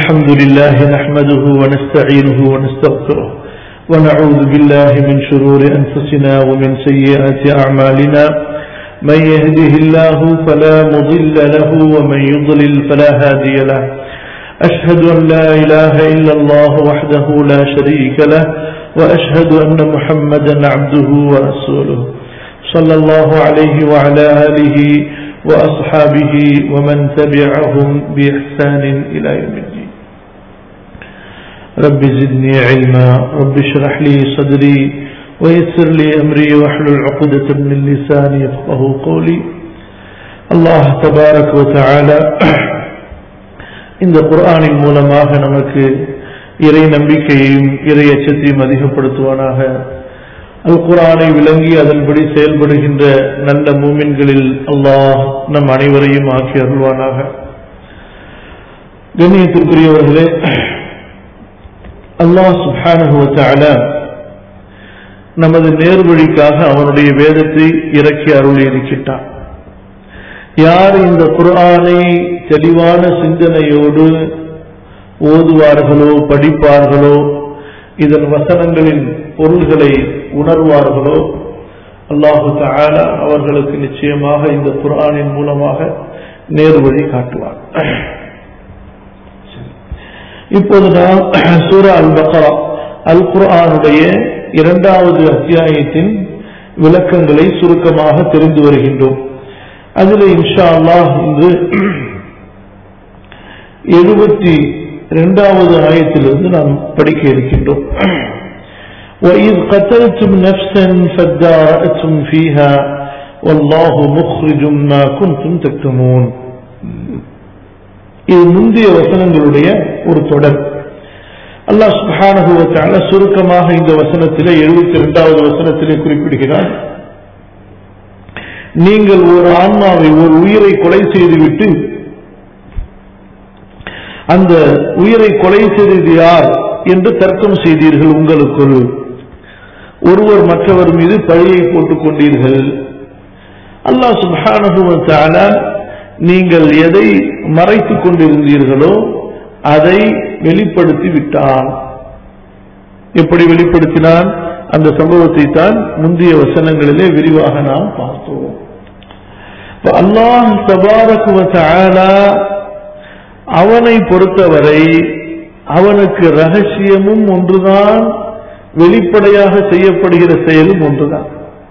الحمد لله نحمده ونستعينه ونستغفره ونعوذ بالله من شرور أنفسنا ومن سيئات أعمالنا من يهده الله فلا مضل له ومن يضلل فلا هادي له أشهد أن لا إله إلا الله وحده لا شريك له وأشهد أن محمدا عبده ورسوله صلى الله عليه وعلى آله وأصحابه ومن تبعهم بإحسان إلى يوم الدين رب زدني علما رب اشرح لي صدري ويسر لي أمري واحلل عقدة من لساني يفقه قولي الله تبارك وتعالى இந்த குர்ஆனின் மூலமாக நமக்கு இறை நம்பிக்கையையும் இறை அச்சத்தையும் அதிகப்படுத்துவானாக அல் குரானை விளங்கி அதன்படி செயல்படுகின்ற நல்ல மூமின்களில் அல்லாஹ் நம் அனைவரையும் ஆக்கி அருள்வானாக கண்ணியத்திற்குரியவர்களே அல்லாஹ் சுஹானுவத்தால நமது நேர்வழிக்காக அவனுடைய வேதத்தை இறக்கி அருளி இருக்கின்றான் யார் இந்த குர்ஆனை தெளிவான சிந்தனையோடு ஓதுவார்களோ படிப்பார்களோ இதன் வசனங்களின் பொருள்களை உணர்வார்களோ அல்லாஹு தாலா அவர்களுக்கு நிச்சயமாக இந்த குரானின் மூலமாக நேர்வழி காட்டுவார் இப்போது நாம் சூரா அல் பக்ரா அல் குர்ஆனுடைய இரண்டாவது அத்தியாயத்தின் விளக்கங்களை சுருக்கமாக தெரிந்து வருகின்றோம் அதில் இன்ஷா அல்லாஹ் இன்று எழுபத்தி இரண்டாவது ஆயத்திலிருந்து நாம் படிக்க இருக்கின்றோம் وإذ قتلتم نفسا فادارأتم فيها والله مخرج ما كنتم تكتمون இது முந்தைய வசனங்களுடைய ஒரு தொடர் அல்லாஹ் சுபானுவத்தால சுருக்கமாக இந்த வசனத்திலே எழுபத்தி இரண்டாவது வசனத்திலே குறிப்பிடுகிறார் நீங்கள் ஒரு ஆன்மாவை ஒரு உயிரை கொலை செய்துவிட்டு அந்த உயிரை கொலை செய்தது யார் என்று தர்க்கம் செய்தீர்கள் உங்களுக்குள் ஒருவர் மற்றவர் மீது பழியை போட்டுக் கொண்டீர்கள் அல்லாஹ் சுபானுவத்தால நீங்கள் எதை மறைத்துக் கொண்டிருந்தீர்களோ அதை வெளிப்படுத்தி விட்டான் எப்படி வெளிப்படுத்தினான் அந்த சம்பவத்தை தான் முந்தைய வசனங்களிலே விரிவாக நாம் பார்த்தோம் அல்லாஹ் தபாரகுவத்தால அவனை பொறுத்தவரை அவனுக்கு ரகசியமும் ஒன்றுதான் வெளிப்படையாக செய்யப்படுகிற செயலும் ஒன்றுதான்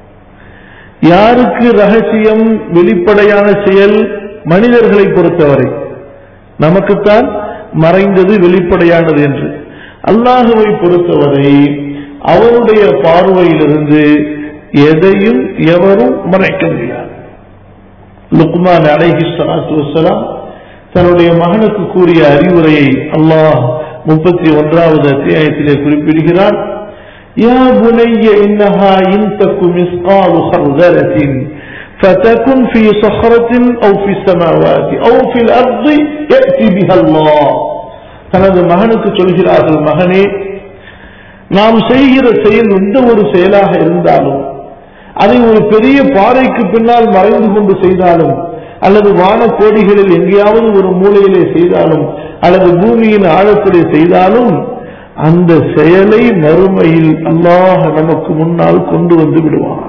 யாருக்கு ரகசியம் வெளிப்படையான செயல் மனிதர்களை பொறுத்தவரை நமக்குத்தான் மறைந்தது வெளிப்படையானது என்று அல்லாஹுவை பொறுத்தவரை அவருடைய பார்வையிலிருந்து எதையும் எவரும் மறைக்க முடியாது லுக்மான் அலைஹி சலாத்து வசலாம் தன்னுடைய மகனுக்கு கூறிய அறிவுரையை அல்லாஹ் முப்பத்தி ஒன்றாவது அத்தியாயத்திலே குறிப்பிடுகிறார் يا بني إنها إن تك مثقال خردلة فتكن في صخرة أو في السماوات أو في الأرض يأتي بها الله தனது மகனுக்கு சொல்கிறார்கள் மகனே நாம் செய்கிற செயல் எந்த ஒரு செயலாக இருந்தாலும் அதை ஒரு பெரிய பாறைக்கு பின்னால் மறைந்து கொண்டு செய்தாலும் அல்லது வான கோடிகளில் எங்கேயாவது ஒரு மூலையிலே செய்தாலும் அல்லது பூமியின் ஆழத்திலே செய்தாலும் அந்த செயலை மறுமையில் அல்லாஹ் நமக்கு முன்னால் கொண்டு வந்து விடுவான்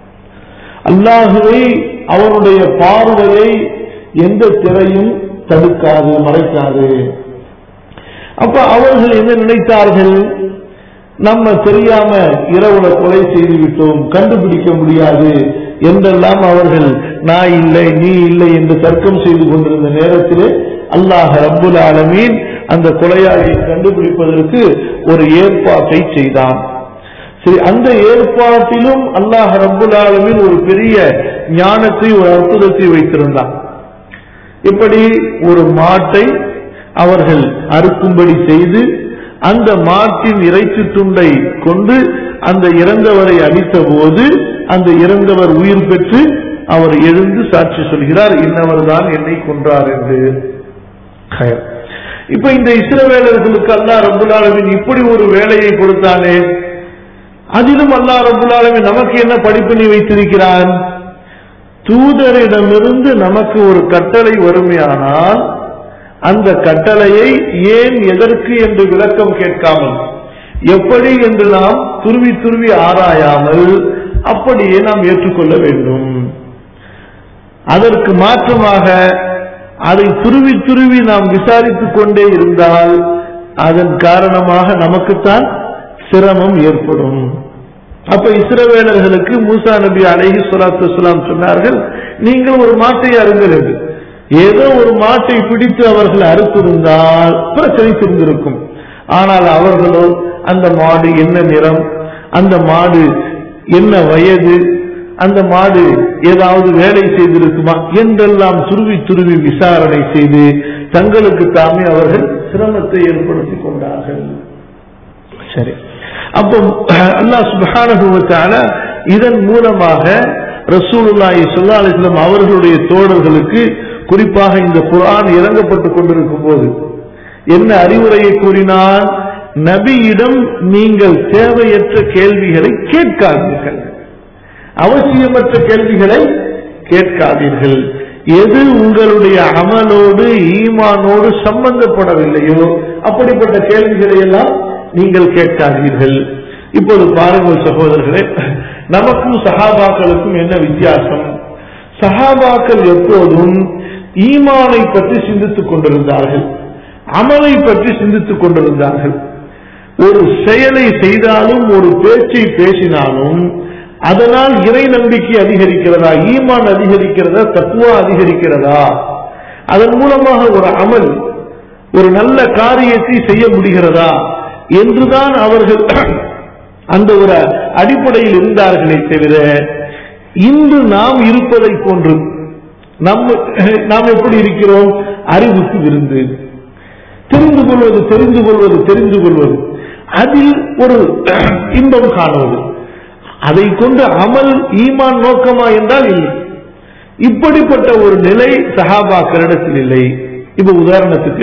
அல்லாஹுவை அவனுடைய பார்வையை எந்த திரையும் தடுக்காது மறைக்காது அப்ப அவர்கள் என்ன நினைத்தார்கள் நம்ம தெரியாம இரவுல கொலை செய்து விட்டோம் கண்டுபிடிக்க முடியாது என்றெல்லாம் அவர்கள் நான் இல்லை நீ இல்லை என்று தர்க்கம் செய்து கொண்டிருந்த நேரத்திலே அல்லாஹ் ரப்புல் ஆலமீன் அந்த கொலையாளியை கண்டுபிடிப்பதற்கு ஒரு ஏற்பாட்டை செய்தான் சரி அந்த ஏற்பாட்டிலும் அல்லாஹ் ரப்புல் ஆலமீன் ஒரு பெரிய ஞானத்தை ஒரு அற்புதத்தை வைத்திருந்தான் இப்படி ஒரு மாட்டை அவர்கள் அறுக்கும்படி செய்து அந்த மாட்டின் இறைச்சி துண்டை கொண்டு அந்த இறந்தவரை அடித்த போது அந்த இறந்தவர் உயிர் பெற்று அவர் எழுந்து சாட்சி சொல்கிறார் இன்னவர் தான் என்னை கொன்றார் என்று இப்ப இந்த இஸ்ரவேலர்களுக்கு அல்லா ரபுல்லாலமின் இப்படி ஒரு வேலையை கொடுத்தானே அதிலும் அல்லா ரபுல்லாலமின் நமக்கு என்ன படிப்பினை வைத்திருக்கிறான் தூதரிடமிருந்து நமக்கு ஒரு கட்டளை வறுமையானால் அந்த கட்டளையை ஏன் எதற்கு என்று விளக்கம் கேட்காமல் எப்படி என்று நாம் துருவி துருவி ஆராயாமல் அப்படியே நாம் ஏற்றுக்கொள்ள வேண்டும் அதற்கு மாற்றமாக அதை துருவி துருவி நாம் விசாரித்துக் கொண்டே இருந்தால் அதன் காரணமாக நமக்குத்தான் சிரமம் ஏற்படும் அப்ப இஸ்ரவேலர்களுக்கு மூசா நபி அலைஹி ஸலாத்து வஸலாம் சொன்னார்கள் நீங்கள் ஒரு மாட்டை அருங்கள் என்று ஏதோ ஒரு மாட்டை பிடித்து அவர்கள் அறுத்திருந்தால் பிரச்சனை தெரிந்திருக்கும் ஆனால் அவர்களோ அந்த மாடு என்ன நிறம் அந்த மாடு என்ன வயது அந்த மாடு ஏதாவது வேலை செய்திருக்குமா என்றெல்லாம் துருவி துருவி விசாரணை செய்து தங்களுக்கு தாமே அவர்கள் சிரமத்தை ஏற்படுத்திக் கொண்டார்கள் சரி அப்போ அல்லாஹ் சுப்ஹானஹு வ தஆலா இதன் மூலமாக ரசூலுல்லாஹி ஸல்லல்லாஹு அலைஹி வஸல்லம் அவர்களுடைய தோழர்களுக்கு குறிப்பாக இந்த குர்ஆன் இறங்கப்பட்டுக் கொண்டிருக்கும் போது என்ன அறிவுரையை கூறினார் நபியிடம் நீங்கள் தேவையற்ற கேள்விகளை கேட்காதீர்கள் அவசியமற்ற கேள்விகளை கேட்காதீர்கள் எது உங்களுடைய அமலோடு ஈமானோடு சம்பந்தப்படவில்லையோ அப்படிப்பட்ட கேள்விகளை எல்லாம் நீங்கள் கேட்காதீர்கள் இப்போது பாருங்கள் சகோதரர்களே நமக்கும் சஹாபாக்களுக்கும் என்ன வித்தியாசம் சஹாபாக்கள் எப்போதும் ஈமானை பற்றி சிந்தித்துக் கொண்டிருந்தார்கள் அமலை பற்றி சிந்தித்துக் கொண்டிருந்தார்கள் ஒரு செயலை செய்தாலும் ஒரு பேச்சை பேசினாலும் அதனால் இறை நம்பிக்கை அதிகரிக்கிறதா ஈமான் அதிகரிக்கிறதா தத்துவா அதிகரிக்கிறதா அதன் மூலமாக ஒரு அமல் ஒரு நல்ல காரியத்தை செய்ய முடிகிறதா என்றுதான் அவர்கள் அந்த ஒரு அடிப்படையில் இருந்தார்களே தவிர இன்று நாம் இருப்பதை போன்று நம்ம நாம் எப்படி இருக்கிறோம் அறிவுக்கு விருந்து தெரிந்து கொள்வது தெரிந்து கொள்வது தெரிந்து கொள்வது அதில் ஒரு இன்பம் காணுவது அதை கொண்டு அமல் ஈமான் நோக்கமா என்றால் இல்லை இப்படிப்பட்ட ஒரு நிலை சஹாபாக்களிடத்தில் இல்லை இப்ப உதாரணத்துக்கு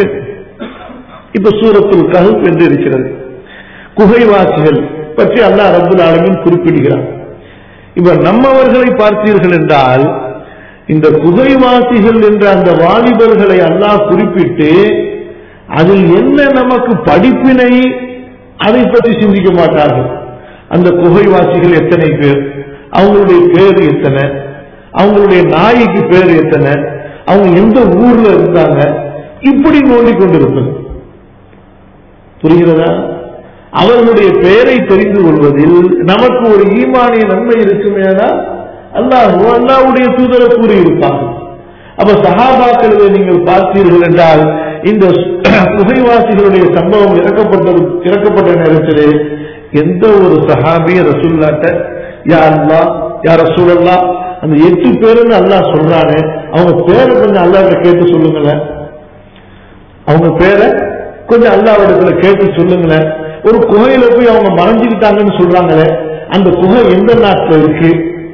இப்ப சூரத்துல் கஹப் என்று இருக்கிறது குகைவாசிகள் பற்றி அல்லாஹ் ரபுல் ஆலமின் குறிப்பிடுகிறார் இப்ப நம்மவர்களை பார்த்தீர்கள் என்றால் இந்த குகைவாசிகள் என்ற அந்த வாலிபர்களை அல்லாஹ் குறிப்பிட்டு அதில் என்ன நமக்கு படிப்பினை அதை பற்றி சிந்திக்க மாட்டார்கள் அந்த குகைவாசிகள் எத்தனை பேர் அவங்களுடைய பேர் எத்தனை அவங்களுடைய நாய்க்கு பேர் எத்தனை அவங்க எந்த ஊர்ல இருந்தாங்க இப்படி நோண்டி கொண்டிருப்பது புரிகிறதா அவர்களுடைய பெயரை தெரிந்து கொள்வதில் நமக்கு ஒரு ஈமானிய நன்மை இருக்குமேனால் அல்லாஹ் அல்லாவுடைய தூதர கூறியிருப்பாங்க அப்ப சகாபாக்களை நீங்கள் பார்த்தீர்கள் என்றால் இந்த புகைவாசிகளுடைய சம்பவம் இறக்கப்பட்டது இறக்கப்பட்ட நேரத்திலே எந்த ஒரு சஹாபிய ரசூல்லாட்ட யா அல்லா யா ரசூலல்லா அந்த எட்டு பேருன்னு அல்லாஹ் சொல்றானே அவங்க பேரை கொஞ்சம் அல்லாட்ட கேட்டு சொல்லுங்களேன் அவங்க பேரை கொஞ்சம் அல்லாவிடத்துல கேட்டு சொல்லுங்களேன் ஒரு குகையில போய் அவங்க மறைஞ்சுக்கிட்டாங்கன்னு சொல்றாங்களே அந்த குகை எந்த நாட்டுல இருக்கு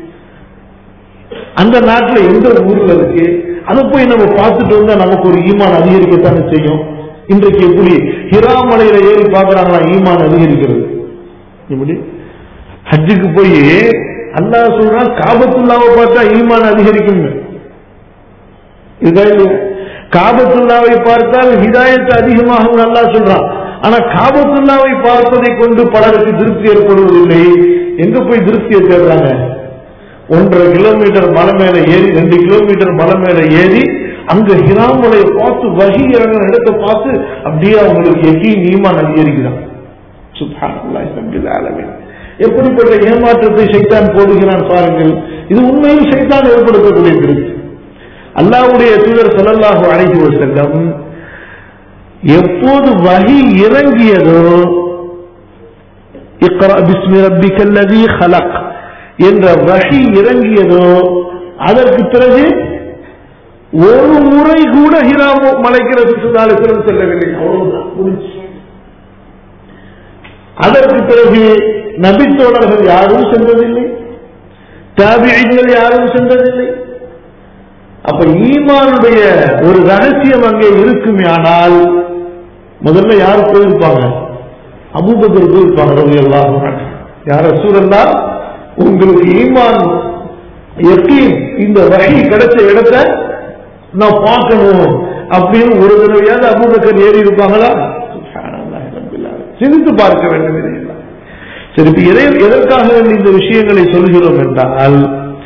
அந்த நாட்டுல எந்த ஊர்ல இருக்கு அதை போய் நம்ம பார்த்துட்டு வந்தா நமக்கு ஒரு ஈமான் அதிகரிக்கத்தானே செய்யும் இன்றைக்கு எப்படி ஹிராமலையில ஏறி பார்க்கறாங்களா ஈமான் அதிகரிக்கிறது எப்படி ஹஜ்ஜுக்கு போய் அல்லாஹ் சொல்றான் காபத்துல்லாவை பார்த்தா ஈமான் அதிகரிக்கும் இதுதான் இல்லையா காபத்துல்லாவை பார்த்தால் ஹிதாயத்து அதிகமாகும் அல்லாஹ் சொல்றான் ஆனா காபத்துல்லாவை பார்ப்பதை கொண்டு பலருக்கு திருப்தி ஏற்படுவதில்லை எங்க போய் திருப்தியை தேடுறாங்க ஒன்றரை கிலோமீட்டர் மலை மேல ஏறி ரெண்டு கிலோமீட்டர் மலை மேல ஏறி அங்க ஹிராமலையை பார்த்து வகி இறங்குற இடத்தை பார்த்து அப்படியே அவங்களுக்கு எக்கி நீமான் அதிகரிக்கிறான் சுப்ஹானல்லாஹி ரப்பில் ஆலமீன் எப்படிப்பட்ட ஏமாற்றத்தை சைத்தான் போடுகிறான் பாருங்கள் இது உண்மையில் சைத்தான் ஏற்படுத்தக்கூடிய திருப்தி அல்லாஹ்வுடைய தூதர் ஸல்லல்லாஹு அலைஹி வஸல்லம் எப்போது வகி இறங்கியதோ இக்ரா பிஸ்மி ரப்பிக்கல் லதீ خلق என்ற வகி இறங்கியதோ அதற்கு பிறகு ஒரு முறை கூட ஹிராமோ மலைக்கிறது சுல்லாலிசிலம் செல்லவில்லை அவ்வளவுதான் முடிஞ்சு அதற்கு பிறகு நபித்தோழர்கள் யாரும் சென்றதில்லை தாபிகள் யாரும் சென்றதில்லை அப்ப ஈமானுடைய ஒரு ரகசியம் அங்கே இருக்குமே ஆனால் முதல்ல யார் போயிருப்பாங்க அபூபக்கர் போயிருப்பாங்க ரவி எல்லாம் யார சூழல்லா உங்களுக்கு ஈமான் யக்கீன் இந்த வகை கிடைச்ச இடத்தை நான் பார்க்கணும் அப்படின்னு ஒரு தடவையாவது அபூபக்கர் ஏறி இருப்பாங்களா சுப்ஹானல்லாஹ் ரப்பில் ஆலமீன். சிந்தித்து பார்க்க வேண்டும் இதையெல்லாம் சரி இப்ப எதை எதற்காக வேண்டி இந்த விஷயங்களை சொல்கிறோம் என்றால்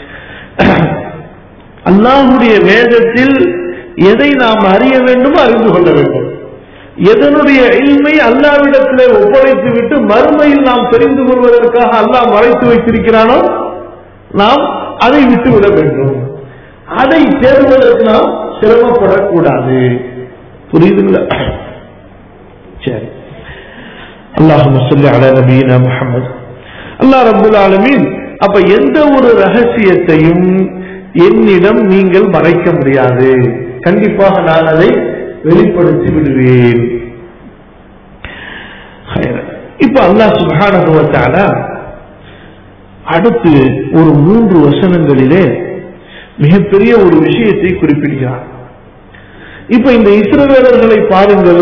அல்லாஹுடைய வேதத்தில் எதை நாம் அறிய வேண்டுமோ அறிந்து கொள்ள வேண்டும் எதனுடைய இல்மை அல்லாவிடத்திலே ஒப்படைத்து விட்டு மறுமையில் நாம் தெரிந்து கொள்வதற்காக அல்லாஹ் மறைத்து வைத்திருக்கிறானோ நாம் அதை விட்டு விட வேண்டும் அதை தேடுவதற்கு நாம் சிரமப்படக்கூடாது புரியுதுங்களா சரி அல்லாஹு சொல்லி அல நபீன முஹம்மது அல்லாஹ் ரபுல் ஆலமீன் அப்ப எந்த ஒரு ரகசியத்தையும் என்னிடம் நீங்கள் மறைக்க முடியாது கண்டிப்பாக நான் அதை வெளிப்படுத்தி விடுவேன் ஹைரன். இப்ப அல்லாஹ் சுப்ஹானஹு வ தஆலா அடுத்து ஒரு மூன்று வசனங்களிலே மிகப்பெரிய ஒரு விஷயத்தை குறிப்பிடுகிறார் இப்ப இந்த இஸ்ரவேலர்களை பாருங்கள்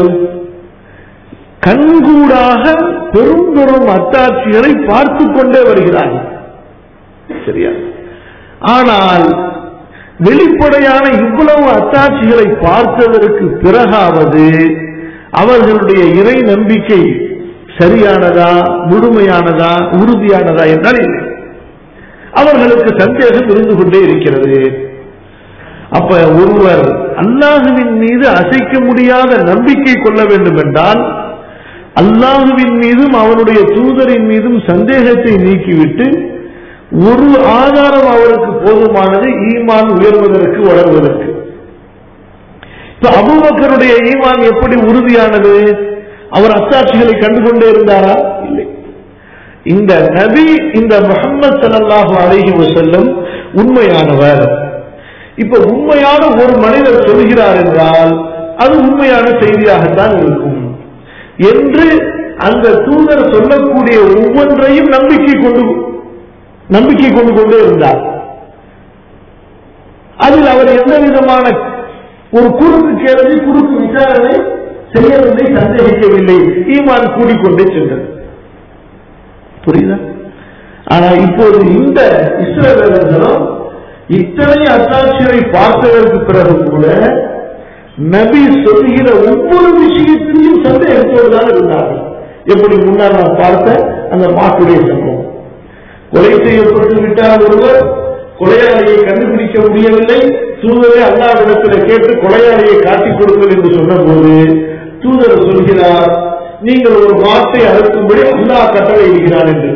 கண்கூடாக பெரும் பெரும் அத்தாட்சிகளை பார்த்து கொண்டே வருகிறார்கள் சரியா ஆனால் வெளிப்படையான இவ்வளவு அத்தாட்சிகளை பார்த்ததற்கு பிறகாவது அவர்களுடைய இறை நம்பிக்கை சரியானதா முழுமையானதா உறுதியானதா என்றால் இல்லை அவர்களுக்கு சந்தேகம் இருந்து கொண்டே இருக்கிறது அப்ப ஒருவர் அல்லாஹுவின் மீது அசைக்க முடியாத நம்பிக்கை கொள்ள வேண்டும் என்றால் அல்லாஹுவின் மீதும் அவனுடைய தூதரின் மீதும் சந்தேகத்தை நீக்கிவிட்டு ஒரு ஆதாரம் அவருக்கு போதுமானது ஈமான் உயர்வதற்கு வளர்வதற்கு இப்ப அபூபக்கருடைய ஈமான் எப்படி உறுதியானது அவர் அத்தாட்சிகளை கண்டுகொண்டே இருந்தாரா இல்லை இந்த நபி இந்த முகமது ஸல்லல்லாஹு அலைஹி வஸல்லம் உண்மையானவர் இப்ப உண்மையான ஒரு மனிதர் சொல்கிறார் என்றால் அது உண்மையான செய்தியாகத்தான் இருக்கும் என்று அந்த தூதர் சொல்லக்கூடிய ஒவ்வொன்றையும் நம்பிக்கை கொண்டு நம்பிக்கை கொண்டு கொண்டே இருந்தார் அதில் அவர் எந்த விதமான ஒரு குறுக்கு கேள்வி குறுக்கு விசாரணை செய்யவில்லை சந்தேகிக்கவில்லை ஈமான் கூடிக்கொண்டே சென்றது புரியுதா ஆனா இப்போது இந்த இஸ்ரேலர்களும் இத்தனை அத்தாட்சியை பார்த்ததற்கு பிறகு கூட நபி சொல்லுகிற ஒவ்வொரு விஷயத்திலையும் சந்தேகத்தோடு தான் இருந்தார்கள் எப்படி முன்னால் நான் பார்த்த அந்த மாட்டுடைய சம்பவம் கொலை செய்யப்பட்டு விட்டார் ஒருவர் கொலையாளியை கண்டுபிடிக்க முடியவில்லை தூதரை அல்லாவிடத்தில் கேட்டு கொலையாளியை காட்டிக் கொடுங்கள் என்று சொன்னபோது தூதர் சொல்கிறார் நீங்கள் ஒரு மாட்டை அறுக்கும்படி அல்லாஹ் கட்டளை இடுகிறார் என்று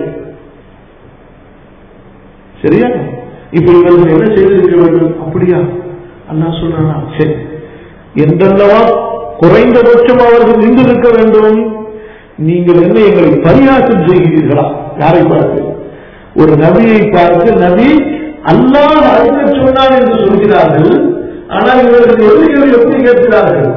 சரியா இப்ப இவர்கள் என்ன செய்திருக்க வேண்டும் அப்படியா அல்லாஹ் சொல்றானா சரி என்றல்லவா குறைந்தபட்சம் அவர்கள் நின்றிருக்க வேண்டும் நீங்கள் என்ன எங்களை பரிகாசம் செய்கிறீர்களா யாரை பார்த்து ஒரு நபியை பார்த்து நபி அல்லாஹ் அறிக்க சொன்னான் என்று சொல்கிறார்கள் ஆனால் இவர்கள் எதிரிகள் எப்படி கேட்கிறார்கள்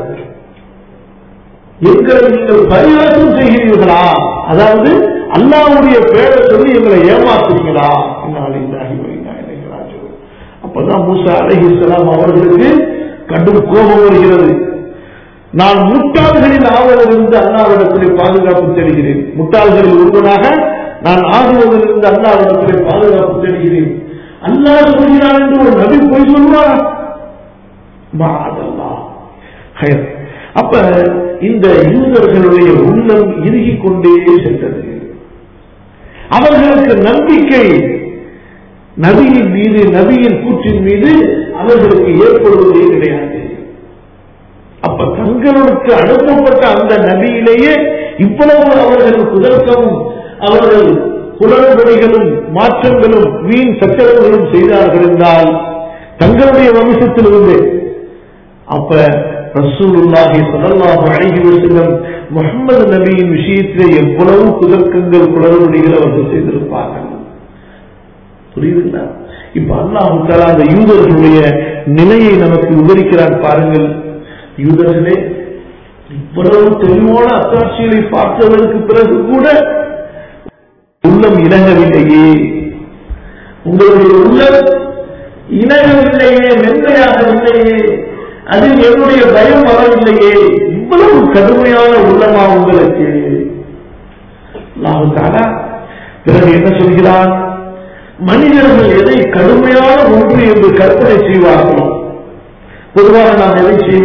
எங்களை நீங்கள் பரிகாசம் செய்கிறீர்களா அதாவது அல்லாவுடைய பேரை சொல்லி எங்களை ஏமாத்துறீங்களா இன்னாலில்லாஹி வ இன்னா இலைஹி ராஜிஊன். அப்பதான் மூசா அலைஹிஸ்ஸலாம் அவர்களுக்கு கடும் கோபம் வருகிறது நான் முட்டாள்களின் ஆவலிலிருந்து அல்லாவிடத்திலே பாதுகாப்பு தேடுகிறேன் முட்டாள்களில் ஒருவனாக நான் ஆகுவதிலிருந்து அல்லாவிடத்திலே பாதுகாப்பு தேடுகிறேன் அல்லாஹ் சொல்கிறான் என்று ஒரு நபி போய் சொல்வாரா மாதல்லா ஹைர். அப்ப இந்த யூதர்களுடைய உள்ளம் இறுகிக் கொண்டே சென்றது அவர்களுக்கு நம்பிக்கை நபியின் மீது நபியின் கூற்றின் மீது அவர்களுக்கு ஏற்படுவதே கிடையாது அப்ப தங்களுக்கு அனுப்பப்பட்ட அந்த நபியிலேயே இவ்வளவு அவர்கள் குதர்க்கமும் அவர்கள் குளறுபடிகளும் மாற்றங்களும் வீண் சச்சரவுகளும் செய்தார்கள் என்றால் தங்களுடைய வம்சத்திலிருந்து அப்ப ரசூலுல்லாஹி ஸல்லல்லாஹு அலைஹி வஸல்லம் முஹம்மது நபியின் விஷயத்திலே எவ்வளவு குதர்க்கங்கள் குளறுபடிகள் அவர்கள் செய்திருப்பார்கள் புரியுதுங்களா இப்ப அல்லாஹ் தஆலா அந்த யூதர்களுடைய நிலையை நமக்கு விவரிக்கிறார் பாருங்கள் யூதர்களே இவ்வளவு தெளிவான அத்தாட்சிகளை பார்த்ததற்கு பிறகு கூட உள்ளம் இணங்கவில்லையே உங்களுடைய உள்ளம் இணங்கவில்லையே மென்மையாகவில்லையே அதில் என்னுடைய பயம் வரவில்லையே இவ்வளவு கடுமையான உள்ளமா உங்களுக்கு அல்லாஹு தஆலா பிறகு என்ன சொல்கிறான் மனிதர்கள் எதை கடுமையான ஒன்று என்று கற்பனை செய்வார்களோ பொதுவாக நாம் எதை செய்வோம்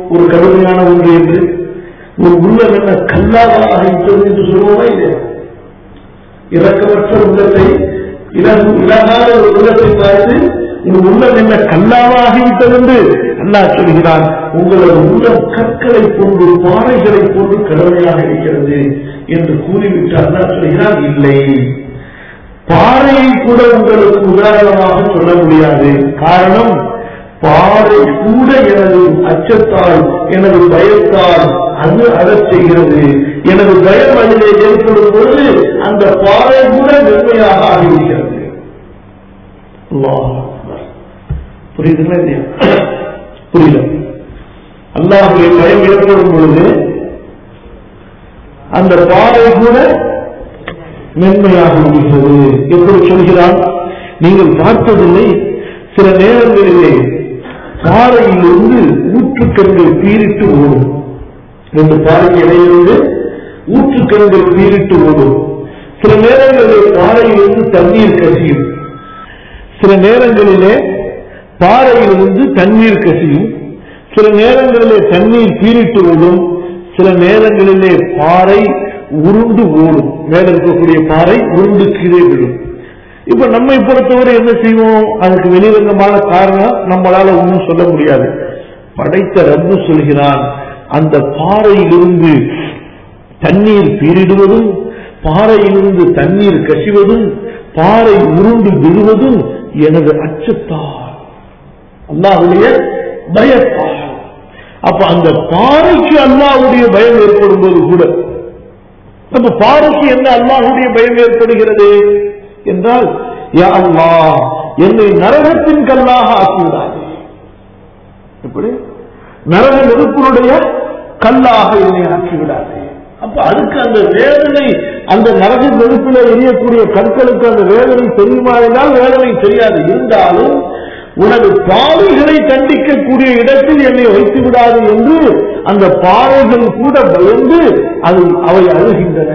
ஒரு கடுமையான ஒன்று என்று ஒரு உள்ளம் என்ன கல்லாக ஆகிவிட்டது என்று சொல்லுவோமா இல்லையா இறக்கமற்ற உள்ளத்தை இலகு இலகாத ஒரு உள்ளத்தை பார்த்து உன் உள்ளம் என்ன கல்லாவாகிவிட்டது என்று அல்லாஹ் சொல்கிறான் உங்களது உள்ளம் கற்களை போன்று பாறைகளை போன்று கடமையாக இருக்கிறது என்று கூறிவிட்டு அல்லாஹ் சொல்கிறான் இல்லை பாறையை கூட உங்களுக்கு உதாரணமாக சொல்ல முடியாது காரணம் பாறை கூட எனது அச்சத்தால் எனது பயத்தால் அது அழச் செய்கிறது எனது பயம் அதிலே ஏற்படும் பொழுது அந்த பாறை கூட மென்மையாக ஆகிவிடுகிறது அல்லாஹ் அக்பர். புரியுதுங்களா இல்லையா புரியல அல்லாஹுடைய பயம் ஏற்படும் பொழுது அந்த பாறை கூட மென்மையாக முடிகிறது எப்படி சொல்கிறான் நீங்கள் பார்த்ததில்லை சில நேரங்களிலே பாறையிலிருந்து ஊற்றுக்கண்கள் பீரிட்டு ஓடும் ரெண்டு பாறைக்கு இடையிலிருந்து ஊற்றுக்கண்கள் பீரிட்டு ஓடும் சில நேரங்களிலே பாறையிலிருந்து தண்ணீர் கசியும் சில நேரங்களிலே பாறையிலிருந்து தண்ணீர் கசியும் சில நேரங்களிலே தண்ணீர் பீரிட்டு ஓடும் சில நேரங்களிலே பாறை உருண்டு ஓடும் மேல இருக்கக்கூடிய பாறை உருண்டு கீழே விடும் இப்ப நம்மை பொறுத்தவரை என்ன செய்வோம் அதுக்கு வெளிரங்கமான காரணம் நம்மளால ஒன்றும் சொல்ல முடியாது படைத்த ரப்பு சொல்கிறான் அந்த பாறையிலிருந்து தண்ணீர் பீரிடுவதும் பாறையிலிருந்து தண்ணீர் கசிவதும் பாறை உருண்டு விழுவதும் எனது அச்சத்தால் அல்லாஹுடைய பயத்தால் அப்ப அந்த பாறைக்கு அல்லாஹுடைய பயம் ஏற்படும் போது கூட நம்ம பாறைக்கு என்ன அல்லாஹுடைய பயம் ஏற்படுகிறது என்றால் யா அல்லாஹ் என்னை நரகத்தின் கல்லாக ஆக்கிவிடாது எப்படி நரக நெருப்பினுடைய கல்லாக என்னை ஆக்கிவிடாது அப்ப அதுக்கு அந்த வேதனை அந்த நரக நெருப்பில எரியக்கூடிய கற்களுக்கு அந்த வேதனை தெரியுமா என்றால் வேதனை தெரியாது இருந்தாலும் உனது பாவைகளை தண்டிக்கக்கூடிய இடத்தில் என்னை வைத்து விடாது என்று அந்த பாவைகள் கூட பயந்து அது அவை அழுகின்றன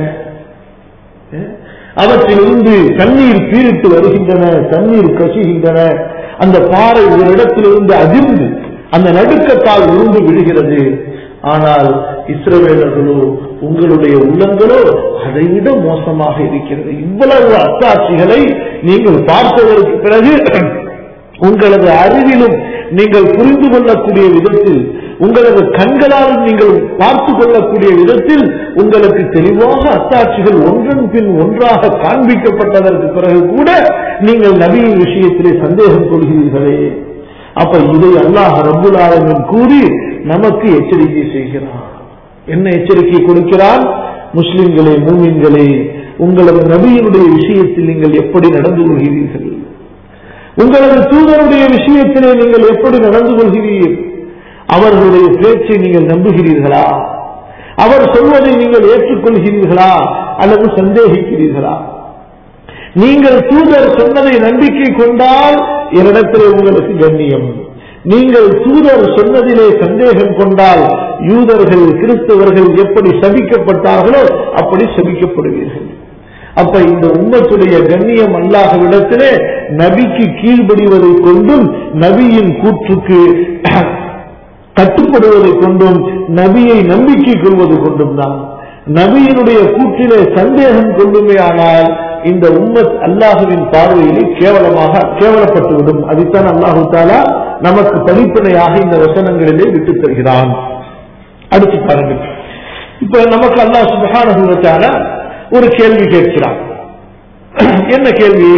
அவற்றிலிருந்து தண்ணீர் பீரிட்டு வருகின்றன தண்ணீர் கசிகின்றன அந்த பாறை ஒரு இடத்திலிருந்து அதிர்ந்து அந்த நடுக்கத்தால் உருண்டு விழுகிறது ஆனால் இஸ்ரவேலர்களோ உங்களுடைய உள்ளங்களோ அதைவிட மோசமாக இருக்கிறது இவ்வளவு அத்தாட்சிகளை நீங்கள் பார்த்ததற்கு பிறகு உங்களது அறிவிலும் நீங்கள் புரிந்து கொள்ளக்கூடிய விதத்தில் உங்களது கண்களால் நீங்கள் பார்த்து கொள்ளக்கூடிய விதத்தில் உங்களுக்கு தெளிவாக அத்தாட்சிகள் ஒன்றன் பின் ஒன்றாக காண்பிக்கப்பட்டதற்கு பிறகு கூட நீங்கள் நபியின் விஷயத்திலே சந்தேகம் கொள்கிறீர்களே அப்ப இதை அல்லாஹ் ரபுல் ஆலமின் கூறி நமக்கு எச்சரிக்கை செய்கிறான் என்ன எச்சரிக்கை கொடுக்கிறான் முஸ்லிம்களே மூமின்களே உங்களது நபியினுடைய விஷயத்தில் நீங்கள் எப்படி நடந்து கொள்கிறீர்கள் உங்களது தூதருடைய விஷயத்திலே நீங்கள் எப்படி நடந்து கொள்கிறீர்கள் அவர்களுடைய பேச்சை நீங்கள் நம்புகிறீர்களா அவர் சொல்வதை நீங்கள் ஏற்றுக்கொள்கிறீர்களா அல்லது சந்தேகிக்கிறீர்களா நீங்கள் தூதர் சொன்னதை நம்பிக்கை கொண்டால் என்னிடத்திலே உங்களுக்கு கண்ணியம் நீங்கள் தூதர் சொன்னதிலே சந்தேகம் கொண்டால் யூதர்கள் கிறிஸ்தவர்கள் எப்படி சபிக்கப்பட்டார்களோ அப்படி சபிக்கப்படுவீர்கள் அப்ப இந்த உம்மத்துடைய கண்ணியம் அல்லாஹ்விடத்திலே நபிக்கு கீழ்ப்படிவதை கொண்டும் நபியின் கூற்றுக்கு கட்டுப்படுவதை கொண்டும் நபியை நம்பிக்கை கொள்வது கொண்டும் தான் நபியினுடைய கூற்றிலே சந்தேகம் கொண்டுமே ஆனால் இந்த உம்மத் அல்லாஹுவின் பார்வையிலே கேவலமாக கேவலப்பட்டுவிடும் அதைத்தான் அல்லாஹு தாலா நமக்கு படிப்பினையாக இந்த வசனங்களிலே விட்டுத் தருகிறான் அடுத்து பாருங்க இப்ப நமக்கு அல்லாஹ் சுபஹான ஒரு கேள்வி கேட்கிறான் என்ன கேள்வி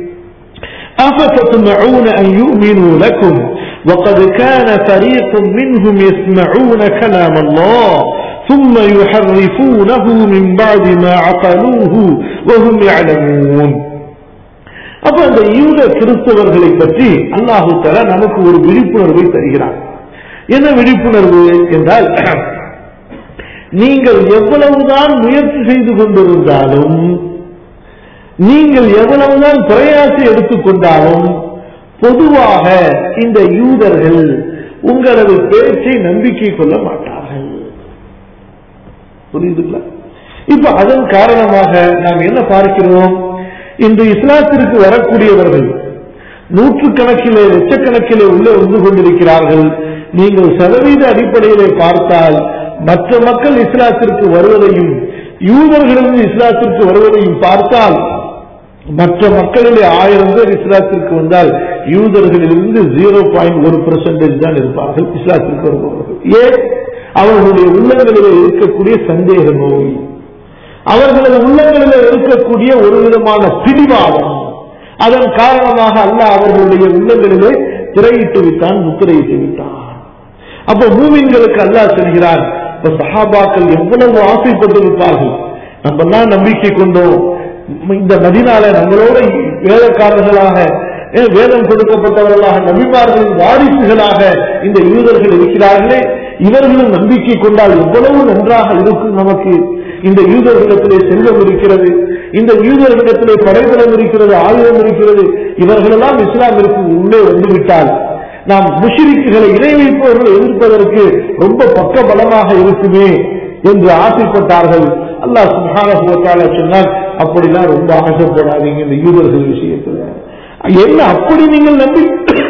أفتطمعون أن يؤمنوا لكم وقد كان فريق منهم يسمعون كلام الله ثم يحرفونه من بعد ما عقلوه وهم يعلمون அப்ப அந்த யூத கிறிஸ்தவர்களை பற்றி அல்லாஹு தலா நமக்கு ஒரு விழிப்புணர்வை தருகிறார் என்ன விழிப்புணர்வு என்றால் நீங்கள் எவ்வளவுதான் முயற்சி செய்து கொண்டிருந்தாலும் நீங்கள் எவ்வளவுதான் பிரயாசி எடுத்துக்கொண்டாலும் பொதுவாக இந்த யூதர்கள் உங்களது பேச்சை நம்பிக்கை கொள்ள மாட்டார்கள் புரியுதுங்களா இப்ப அதன் காரணமாக நாம் என்ன பார்க்கிறோம் இந்த இஸ்லாத்திற்கு வரக்கூடியவர்கள் நூற்றுக்கணக்கிலே லட்சக்கணக்கிலே உள்ளே வந்து கொண்டிருக்கிறார்கள் நீங்கள் சதவீத அடிப்படையிலே பார்த்தால் மற்ற மக்கள் இஸ்லாத்திற்கு வருவதையும் யூதர்களிலிருந்து இஸ்லாத்திற்கு வருவதையும் பார்த்தால் மற்ற மக்களிலே ஆயிரம் பேர் இஸ்லாத்திற்கு வந்தால் யூதர்களிலிருந்து ஜீரோ பாயிண்ட் ஒரு பெர்சன்டேஜ் தான் இருப்பார்கள் இஸ்லாத்திற்கு வருபவர்கள் ஏன் அவர்களுடைய உள்ளங்களிலே இருக்கக்கூடிய சந்தேக நோய் அவர்களது உள்ளங்களிலே இருக்கக்கூடிய ஒரு விதமான பிடிவாதம் அதன் காரணமாக அல்லாஹ் அவர்களுடைய உள்ளங்களிலே திரையிட்டு விட்டான் முத்திரையிட்டு விட்டான் அப்ப மூமின்களுக்கு அல்லாஹ் சொல்கிறான் இப்ப சஹாபாக்கள் எவ்வளவு ஆசைப்பட்டிருப்பார்கள் நம்ம எல்லாம் நம்பிக்கை கொண்டோம் இந்த மதினால நம்மளோட வேலைக்காரர்களாக ஏ, வேதம் கொடுக்கப்பட்டவர்களாக நபிமார்களின் வாரிசுகளாக இந்த யூதர்கள் இருக்கிறார்களே இவர்களும் நம்பிக்கை கொண்டால் எவ்வளவு நன்றாக இருக்கும் நமக்கு இந்த யூதர்களிடத்திலே செல்வம் இருக்கிறது இந்த யூதர்களிடத்திலே படைபலம் இருக்கிறது ஆயுதம் இருக்கிறது இவர்களெல்லாம் இஸ்லாமிற்கு உள்ளே வந்துவிட்டால் நாம் முஷிரிக்குகளை இணை வைப்பவர்களை எதிர்ப்பதற்கு ரொம்ப பக்க பலமாக இருக்குமே என்று ஆசைப்பட்டார்கள் அல்லாஹ் சுப்ஹானஹு வ தஆலா சொன்னார் அப்படிலாம் ரொம்ப ஆசைப்படாதீங்க இந்த யூதர்கள் விஷயத்துல என்ன அப்படி நீங்கள் நம்பி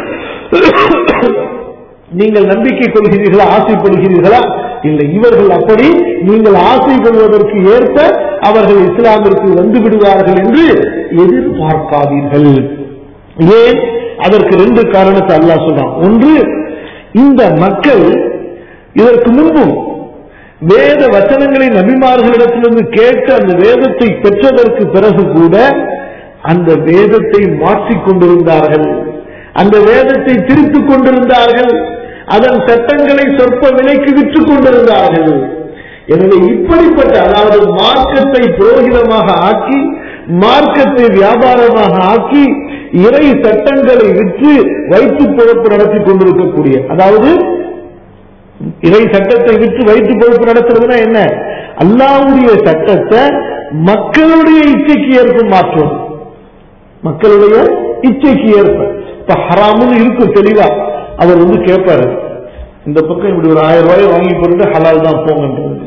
நீங்கள் நம்பிக்கை கொள்கிறீர்களா ஆசைப்படுகிறீர்களா இல்லை இவர்கள் அப்படி நீங்கள் ஆசைப்படுவதற்கு ஏற்ப அவர்கள் இஸ்லாமிற்கு வந்து விடுவார்கள் என்று எதிர்பார்க்காதீர்கள் ஏன் அதற்கு ரெண்டு காரணத்தை அல்லாஹ் சொல்றான் ஒன்று இந்த மக்கள் இதற்கு முன்பும் வேத வச்சனங்களை நபிமார்களிடத்திலிருந்து கேட்டு அந்த வேதத்தை பெற்றதற்கு பிறகு கூட அந்த வேதத்தை மாற்றிக் கொண்டிருந்தார்கள் அந்த வேதத்தை திருத்திக் கொண்டிருந்தார்கள் அதன் சட்டங்களை சொற்ப விலைக்கு விற்றுக் கொண்டிருந்தார்கள் எனவே இப்படிப்பட்ட அதாவது மார்க்கத்தை புரோகிதமாக ஆக்கி மார்க்கத்தை வியாபாரமாக ஆக்கி இறை சட்டங்களை விற்று வயிற்று பொழப்பு நடத்தி கொண்டிருக்கக்கூடிய அதாவது இறை சட்டத்தை விற்று வயிற்று பொறுப்பு நடத்துறதுன்னா என்ன அல்லாவுடைய சட்டத்தை மக்களுடைய இச்சைக்கு ஏற்ப மாற்றும் மக்களுடைய இச்சைக்கு ஏற்ப இப்ப ஹராமுன்னு இருக்கும் தெளிவா அவர் வந்து கேட்பாரு இந்த பக்கம் இப்படி ஒரு ஆயிரம் ரூபாய் வாங்கி போட்டு ஹலால் தான் போங்கன்றது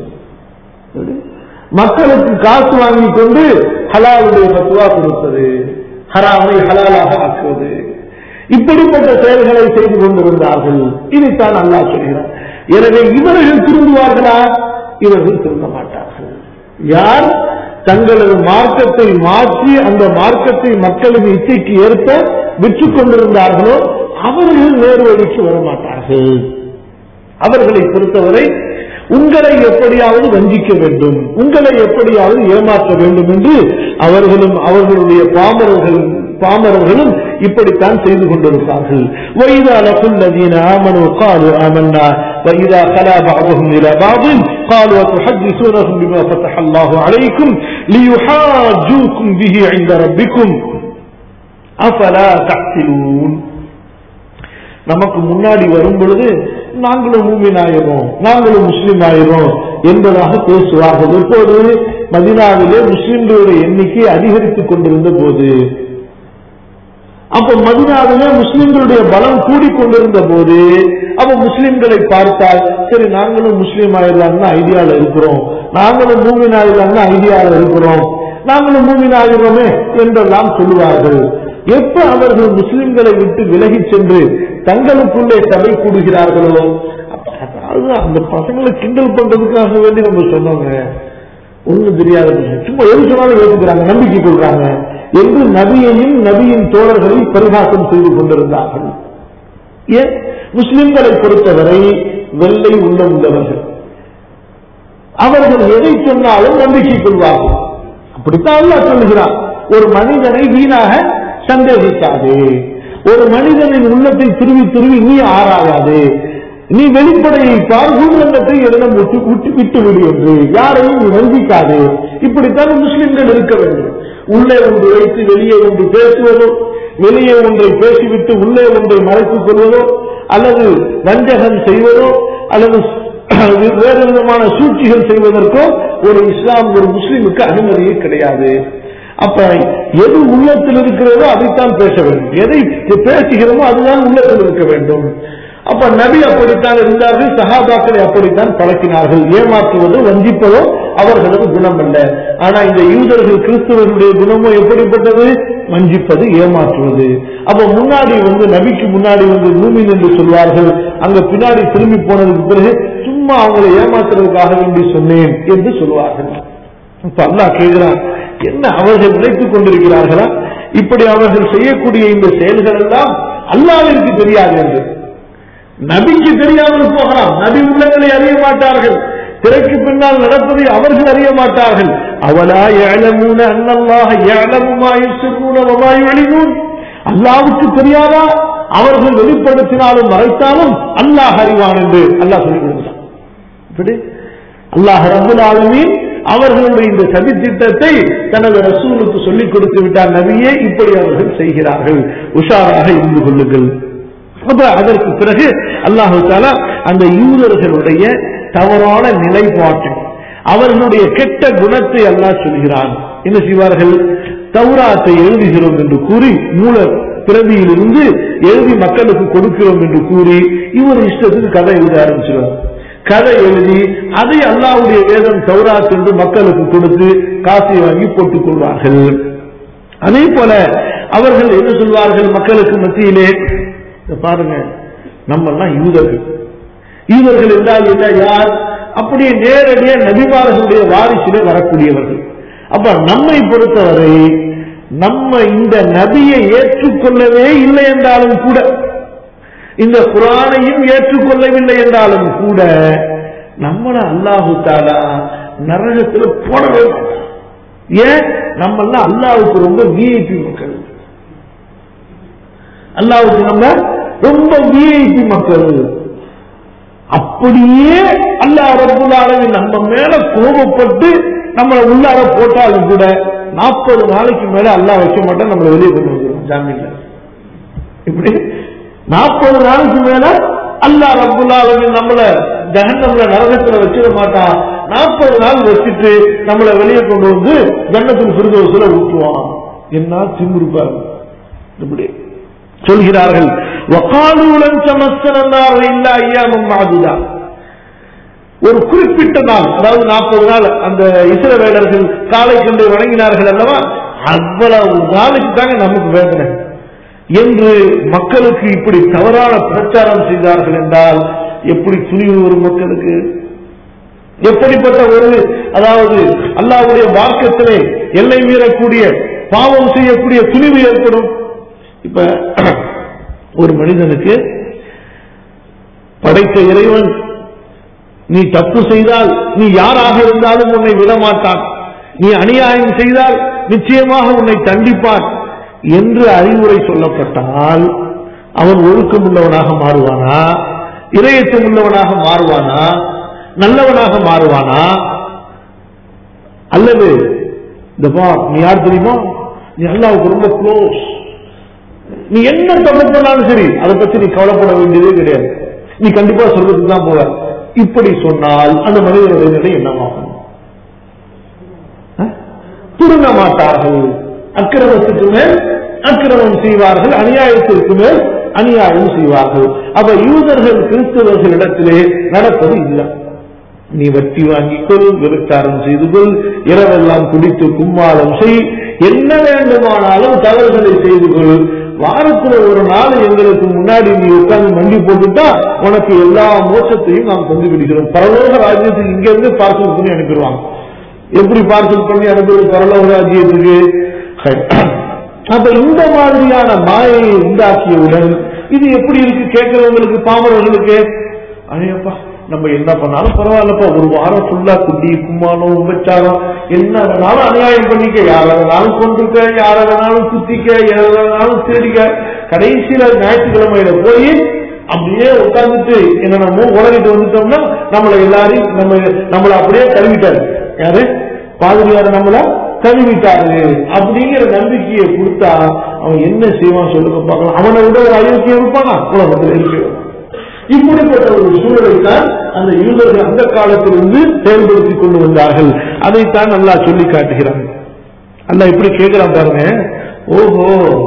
மக்களுக்கு காசு வாங்கி கொண்டு ஹலாலுடைய பத்துவா கொடுப்பது ஹராமை ஹலாலாக ஆக்குவது இப்படிப்பட்ட செயல்களை செய்து கொண்டிருந்தார்கள் இதைத்தான் அல்லாஹ் சொல்கிறார் எனவே இவர்கள் திருந்துவார்களா இவர்கள் திருந்த மாட்டார்கள் யார் தங்களது மார்க்கத்தை மாற்றி அந்த மார்க்கத்தை மக்களின் இச்சைக்கு ஏற்ப விற்றுக் கொண்டிருந்தார்களோ அவர்கள் நேர் வழிக்கு வர மாட்டார்கள் அவர்களை பொறுத்தவரை உங்களை எப்படியாவது வஞ்சிக்க வேண்டும் உங்களை எப்படியாவது ஏமாற்ற வேண்டும் என்று அவர்களும் அவர்களுடைய பாமரர்கள் பாமரர்களும் இப்படித்தான் செய்து கொண்டிருப்பார்கள் وَإِذَا لَقُوا الَّذِينَ آمَنُوا قَالُوا آمَنَّا وَإِذَا خَلَا بَعْضُهُمْ إِلَى بَعْضٍ قَالُوا وَتُحَدِّثُونَهُم بِمَا فَتَحَ اللَّهُ عَلَيْكُمْ لِيُحَاجُّوكُم بِهِ عِندَ رَبِّكُمْ أَفَلَا تَعْقِلُونَ நமக்கு முன்னாடி வரும் பொழுது நாங்களும் மூமின் ஆயிரும் நாங்களும் முஸ்லிம் ஆயிரும் என்பதாக பேசுவார்கள் இப்போது மதினாவிலே முஸ்லிம்களுடைய எண்ணிக்கை அதிகரித்துக் கொண்டிருந்த போது அப்ப மதினாவிலே முஸ்லிம்களுடைய பலம் கூடிக்கொண்டிருந்த போது அப்ப முஸ்லிம்களை பார்த்தால் சரி நாங்களும் முஸ்லீம் ஆயிடலாம்னு ஐடியால இருக்கிறோம் நாங்களும் மூமின் ஆயிடலாம்னு ஐடியால இருக்கிறோம் நாங்களும் மூமின் ஆகிறோமே என்றெல்லாம் சொல்லுவார்கள் எப்ப அவர்கள் முஸ்லிம்களை விட்டு விலகி சென்று தங்களுக்குள்ளே சபை கூடுகிறார்களோ அப்ப அதாவது அந்த பசங்களை கிண்டல் பண்றதுக்காக வேண்டி நம்ம சொன்னோங்க ஒண்ணும் தெரியாத விஷயம். சும்மா எது சொன்னாலும் ஏற்றுக்கிறாங்க நம்பிக்கை கொள்றாங்க என்று நபியையும் நபியின் தோழர்களையும் பரிகாசம் செய்து கொண்டிருந்தார்கள் ஏன் முஸ்லிம்களை பொறுத்தவரை வெள்ளை உள்ள உள்ளவர்கள் அவர்கள் எதை சொன்னாலும் நம்பிக்கை கொள்வார்கள் அப்படித்தான் அல்லாஹ் சொல்லுகிறான் ஒரு மனிதனை வீணாக சந்தேகிக்காதே ஒரு மனிதனின் உள்ளத்தை துருவி துருவி நீ ஆராயாதே நீ வெளிப்படையை பார் உள்ரங்கத்தை எதனம் விட்டு விட்டு விட்டு விடு என்று யாரையும் நீ வஞ்சிக்காதே இப்படித்தான் முஸ்லிம்கள் இருக்க வேண்டும் உள்ளே ஒன்று வைத்து வெளியே ஒன்று பேசுவதோ வெளியே ஒன்றை பேசிவிட்டு உள்ளே ஒன்றை மறைத்துக் கொள்வதோ அல்லது வஞ்சகம் செய்வதோ அல்லது வேறு விதமான சூழ்ச்சிகள் செய்வதற்கோ ஒரு இஸ்லாம் ஒரு முஸ்லிமுக்கு அனுமதியே கிடையாது அப்ப எது உள்ளத்தில் இருக்கிறதோ அதைத்தான் பேச வேண்டும் எதை பேசுகிறோமோ அதுதான் உள்ளத்தில் இருக்க வேண்டும் அப்ப நபி அப்படித்தான் இருந்தார்கள் சஹாபாக்களை அப்படித்தான் பழக்கினார்கள் ஏமாற்றுவதோ வஞ்சிப்பதோ அவர்களது குணம் அல்ல ஆனா இந்த யூதர்கள் கிறிஸ்தவர்களுடைய குணமோ எப்படிப்பட்டது வஞ்சிப்பது ஏமாற்றுவது அப்ப முன்னாடி வந்து நபிக்கு முன்னாடி வந்து மூமின் என்று சொல்வார்கள் அங்க பின்னாடி திரும்பி போனதுக்கு பிறகு சும்மா அவங்களை ஏமாத்துறதுக்காக வேண்டி சொன்னேன் என்று சொல்வார்கள் இப்ப அல்லாஹ் கேட்கிறான் என்ன அவர்கள் நினைத்துக் கொண்டிருக்கிறார்களா இப்படி அவர்கள் செய்யக்கூடிய இந்த செயல்கள் எல்லாம் அல்லாவிற்கு தெரியாது என்று நபிக்கு தெரியாமல் போகலாம் நபி உள்ளங்களை அறிய மாட்டார்கள் திரைக்கு பின்னால் நடப்பதை அவர்கள் அறிய மாட்டார்கள் அவலா ஏழமூன அன்னல்லாக ஏழமுமாய் சிறுவனமாய் வெளியூன் அல்லாவுக்கு தெரியாதா அவர்கள் வெளிப்படுத்தினாலும் மறைத்தாலும் அல்லாஹ் அறிவான் என்று அல்லாஹ் சொல்லிக் கொடுக்கிறான் இப்படி அல்லாஹ் ரபுல் ஆலமீன் அவர்களுடைய இந்த சதி திட்டத்தை தனது ரசூலுக்கு சொல்லிக் கொடுத்து விட்டார் நபியே இப்படி அவர்கள் செய்கிறார்கள் உஷாராக இருந்து கொள்ளுங்கள் அப்ப அதற்கு பிறகு அல்லாஹு தாலா அந்த யூதர்களுடைய தவறான நிலைப்பாட்டை அவர்களுடைய கெட்ட குணத்தை அல்லாஹ் சொல்கிறான் என்ன செய்வார்கள் தௌராத்தை எழுதுகிறோம் என்று கூறி மூல பிறவியிலிருந்து எழுதி மக்களுக்கு கொடுக்கிறோம் என்று கூறி இவர் இஷ்டத்துக்கு கதை எழுத ஆரம்பிச்சிருவார் கதை எழுதி அதை அல்லாவுடைய வேதம் தௌராத் என்று மக்களுக்கு கொடுத்து காசை வாங்கி போட்டுக் கொள்வார்கள் அதே போல அவர்கள் என்ன சொல்வார்கள் மக்களுக்கு மத்தியிலே இத பாருங்க நம்ம எல்லாம் யூதர்கள் யூதர்கள் என்றால் என்ன யார் அப்படியே நேரடியா நபிமார்களுடைய வாரிசிலே வரக்கூடியவர்கள் அப்ப நம்மை பொறுத்தவரை நம்ம இந்த நபியை ஏற்றுக்கொள்ளவே இல்லை என்றாலும் கூட இந்த குரானையும் ஏற்றுக்கொள்ளவில்லை என்றாலும் கூட நம்மள அல்லாஹு தாலா நரகத்துல போடவே மாட்டான் ஏன் நம்ம எல்லாம் அல்லாவுக்கு ரொம்ப விஐபி மக்கள் அல்லாவுக்கு நம்ம ரொம்ப விஐபி மக்கள் அப்படியே அல்லாஹ் ரப்புல் ஆலமீன் நம்ம மேல கோபப்பட்டு நம்மளை உள்ளார போட்டாலும் கூட நாற்பது நாளைக்கு மேல அல்லாஹ் வைக்க மாட்டேன் நம்மளை வெளியே கொண்டு வந்துடும் ஜாமீன்ல இப்படி நாற்பது நாளைக்கு மேல அல்லாஹ் ரப்புல் ஆலமீன் நம்மள ஜஹன்னம்ல நரகத்துல வச்சிட மாட்டான் நாற்பது நாள் வச்சுட்டு நம்மளை வெளியே கொண்டு வந்து ஜன்னத்தில் பிரிதோசில ஊற்றுவான் என்ன திமுருப்பாரு இப்படி சொல்கிறார்கள் வக்காலூலன் சமஸ்தனார் இல்ல ஐயாமம் மாதுதா ஒரு குறிப்பிட்ட நாள் அதாவது நாற்பது நாள் அந்த இஸ்ரவேலர்கள் காலை கண்டு வணங்கினார்கள் அல்லவா அவ்வளவு நாளுக்கு தாங்க நமக்கு வேதனை என்று மக்களுக்கு இப்படி தவறான பிரச்சாரம் செய்தார்கள் என்றால் எப்படி துணிவு வரும் மக்களுக்கு எப்படிப்பட்ட ஒரு அதாவது அல்லாவுடைய வாக்கத்திலே எல்லை மீறக்கூடிய பாவம் செய்யக்கூடிய துணிவு ஏற்படும் இப்ப ஒரு மனிதனுக்கு படைத்த இறைவன் நீ தப்பு செய்தால் நீ யாராக இருந்தாலும் உன்னை விடமாட்டான் நீ அநியாயம் செய்தால் நிச்சயமாக உன்னை தண்டிப்பான் என்று அறிவுரை சொல்லப்பட்டால் அவன் ஒழுக்கம் உள்ளவனாக மாறுவானா இரையச்சம் உள்ளவனாக மாறுவானா நல்லவனாக மாறுவானா அல்லது இந்த பா நீ யார் தெரியுமா நீ அல்லாவுக்கு ரொம்ப க்ளோஸ் நீ என்ன தப்பு பண்ணாலும் சரி அதை பத்தி நீ கவலைப்பட வேண்டியதே கிடையாது நீ கண்டிப்பா சொல்றதுக்கு தான் போவ இப்படி சொன்னால் அந்த மனிதனுடைய நிலை என்னவாகும் திருங்க மாட்டார்கள் அக்கிரமத்துக்கு மேல் அக்கிரமம் செய்வார்கள் அநியாயத்திற்கு மேல் அநியாயம் செய்வார்கள் அப்ப யூதர்கள் கிறிஸ்தவர்களிடத்திலே நடப்பது இல்லை நீ வட்டி வாங்கிக்கொள் விருத்தாரம் செய்து கொள் இரவெல்லாம் குடித்து கும்மாளம் செய் என்ன வேண்டுமானாலும் தவறுகளை செய்து கொள் வாரத்துல ஒரு நாள் எங்களுக்கு முன்னாடி நீ உட்கார்ந்து மண்டி போட்டுட்டா உனக்கு எல்லா மோசத்தையும் நாம் தந்து விடுகிறோம் பரலோக ராஜ்யத்துக்கு இங்க இருந்து பார்சல் பண்ணி அனுப்பிடுவாங்க எப்படி பார்சல் பண்ணி அனுப்புவது பரலோக ராஜ்யத்துக்கு அப்ப இந்த மாதிரியான மாயையை உண்டாக்கியவுடன் இது எப்படி இருக்கு கேட்கிறவங்களுக்கு பாமரர்களுக்கு அழையப்பா நம்ம என்ன பண்ணாலும் பரவாயில்லப்பா ஒரு வாரம் ஃபுல்லா குட்டி கும்மானம் உபச்சாரம் என்ன வேணாலும் அநியாயம் பண்ணிக்க யார வேணாலும் கொண்டுக்க யார வேணாலும் குத்திக்க யார வேணாலும் தேடிக்க கடைசியில ஞாயிற்றுக்கிழமையில போய் அப்படியே உட்கார்ந்துட்டு என்னென்னமோ உலகிட்டு வந்துட்டோம்னா நம்மளை எல்லாரையும் நம்ம நம்மளை அப்படியே கழுவிட்டாரு யாரு பாதிரியார் நம்மள கழுவிட்டாரு அப்படிங்கிற நம்பிக்கையை கொடுத்தா அவன் என்ன செய்வான் சொல்லுங்க பார்க்கலாம் அவனை விட ஒரு அயோக்கியம் இருப்பானா உலகத்தில் இருக்கிறான் இப்படிப்பட்ட ஒரு சூழலை தான் அந்த யூதர்கள் அந்த காலத்திலிருந்து செயல்படுத்திக் கொண்டு வந்தார்கள் அதைத்தான் நல்லா சொல்லி காட்டுகிறாங்க அல்ல இப்படி கேட்கிறான் பாருங்க ஓஹோ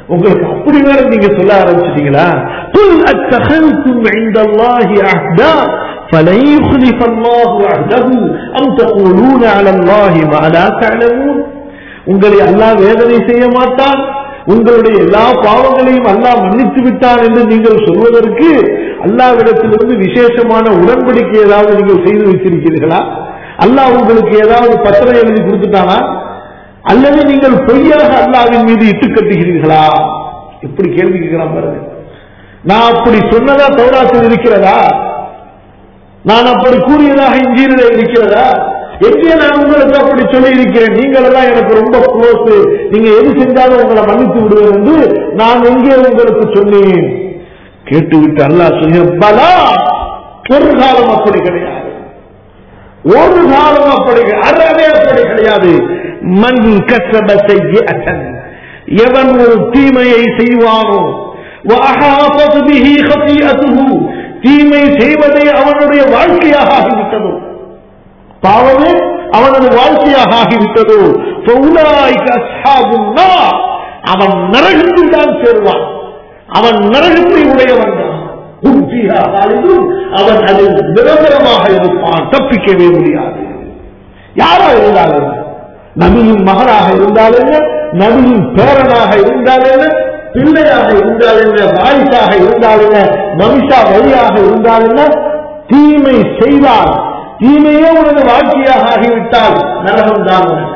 உங்களுக்கு அப்படி வேற நீங்க சொல்ல ஆரம்பிச்சிட்டீங்களா قل اتخذتم عند الله عهدا فلن يخلف الله عهده ام تقولون على الله ما لا تعلمون உங்களை அல்லாஹ் வேதனை செய்ய மாட்டான் உங்களுடைய எல்லா பாவங்களையும் அல்லாஹ் மன்னித்து விட்டான் என்று நீங்கள் சொல்வதற்கு அல்லாவிடத்திலிருந்து விசேஷமான உடன்படிக்கை ஏதாவது நீங்கள் செய்து வைத்திருக்கிறீர்களா அல்லாஹ் உங்களுக்கு ஏதாவது பத்திரம் எழுதி கொடுத்துட்டானா அல்லது நீங்கள் பொய்யாக அல்லாவின் மீது இட்டு கட்டுகிறீர்களா எப்படி கேள்வி கேட்கிறான் பாருங்க நான் அப்படி சொன்னதா தௌராத்தில் இருக்கிறதா நான் அப்படி கூறியதாக இஞ்சியில இருக்கிறதா எங்கே நான் உங்களுக்கு அப்படி சொல்லி இருக்கிறேன் நீங்கள் எல்லாம் எனக்கு ரொம்ப க்ளோஸ் நீங்க எது செஞ்சாலும் உங்களை மன்னித்து விடுவேன் என்று நான் எங்கே உங்களுக்கு சொன்னேன் கேட்டுவிட்டு அல்லாஹ் சொல்ல பலா ஒரு காலம் அப்படி கிடையாது ஒரு காலம் அப்படி அறவே அப்படி கிடையாது மண் கசப செய்ய எவன் ஒரு தீமையை செய்வானோ وأحاطت به خطيئته தீமை செய்வதே அவனுடைய வாழ்க்கையாக ஆகிவிட்டதோ பாவமே அவனது வாழ்க்கையாக ஆகிவிட்டதோ فَأُولَٰئِكَ أَصْحَابُ النَّارِ அவன் நரகத்தில் தான் சேருவான் அவன் நரகத்தை உடையவன் தான் ஹும் ஃபீஹா خالدون. அவன் அதில் நிரந்தரமாக இருப்பான் தப்பிக்கவே முடியாது யாரா இருந்தாலும் நபியின் மகனாக இருந்தால் என்ன நபியின் பேரனாக இருந்தால் என்ன பிள்ளையாக இருந்தால் என்ன வாரிசாக இருந்தால் என்ன மனுஷா வழியாக இருந்தால் என்ன தீமை செய்தால் தீமையே உனது வாழ்க்கையாக ஆகிவிட்டால் நரகம் தான் உனக்கு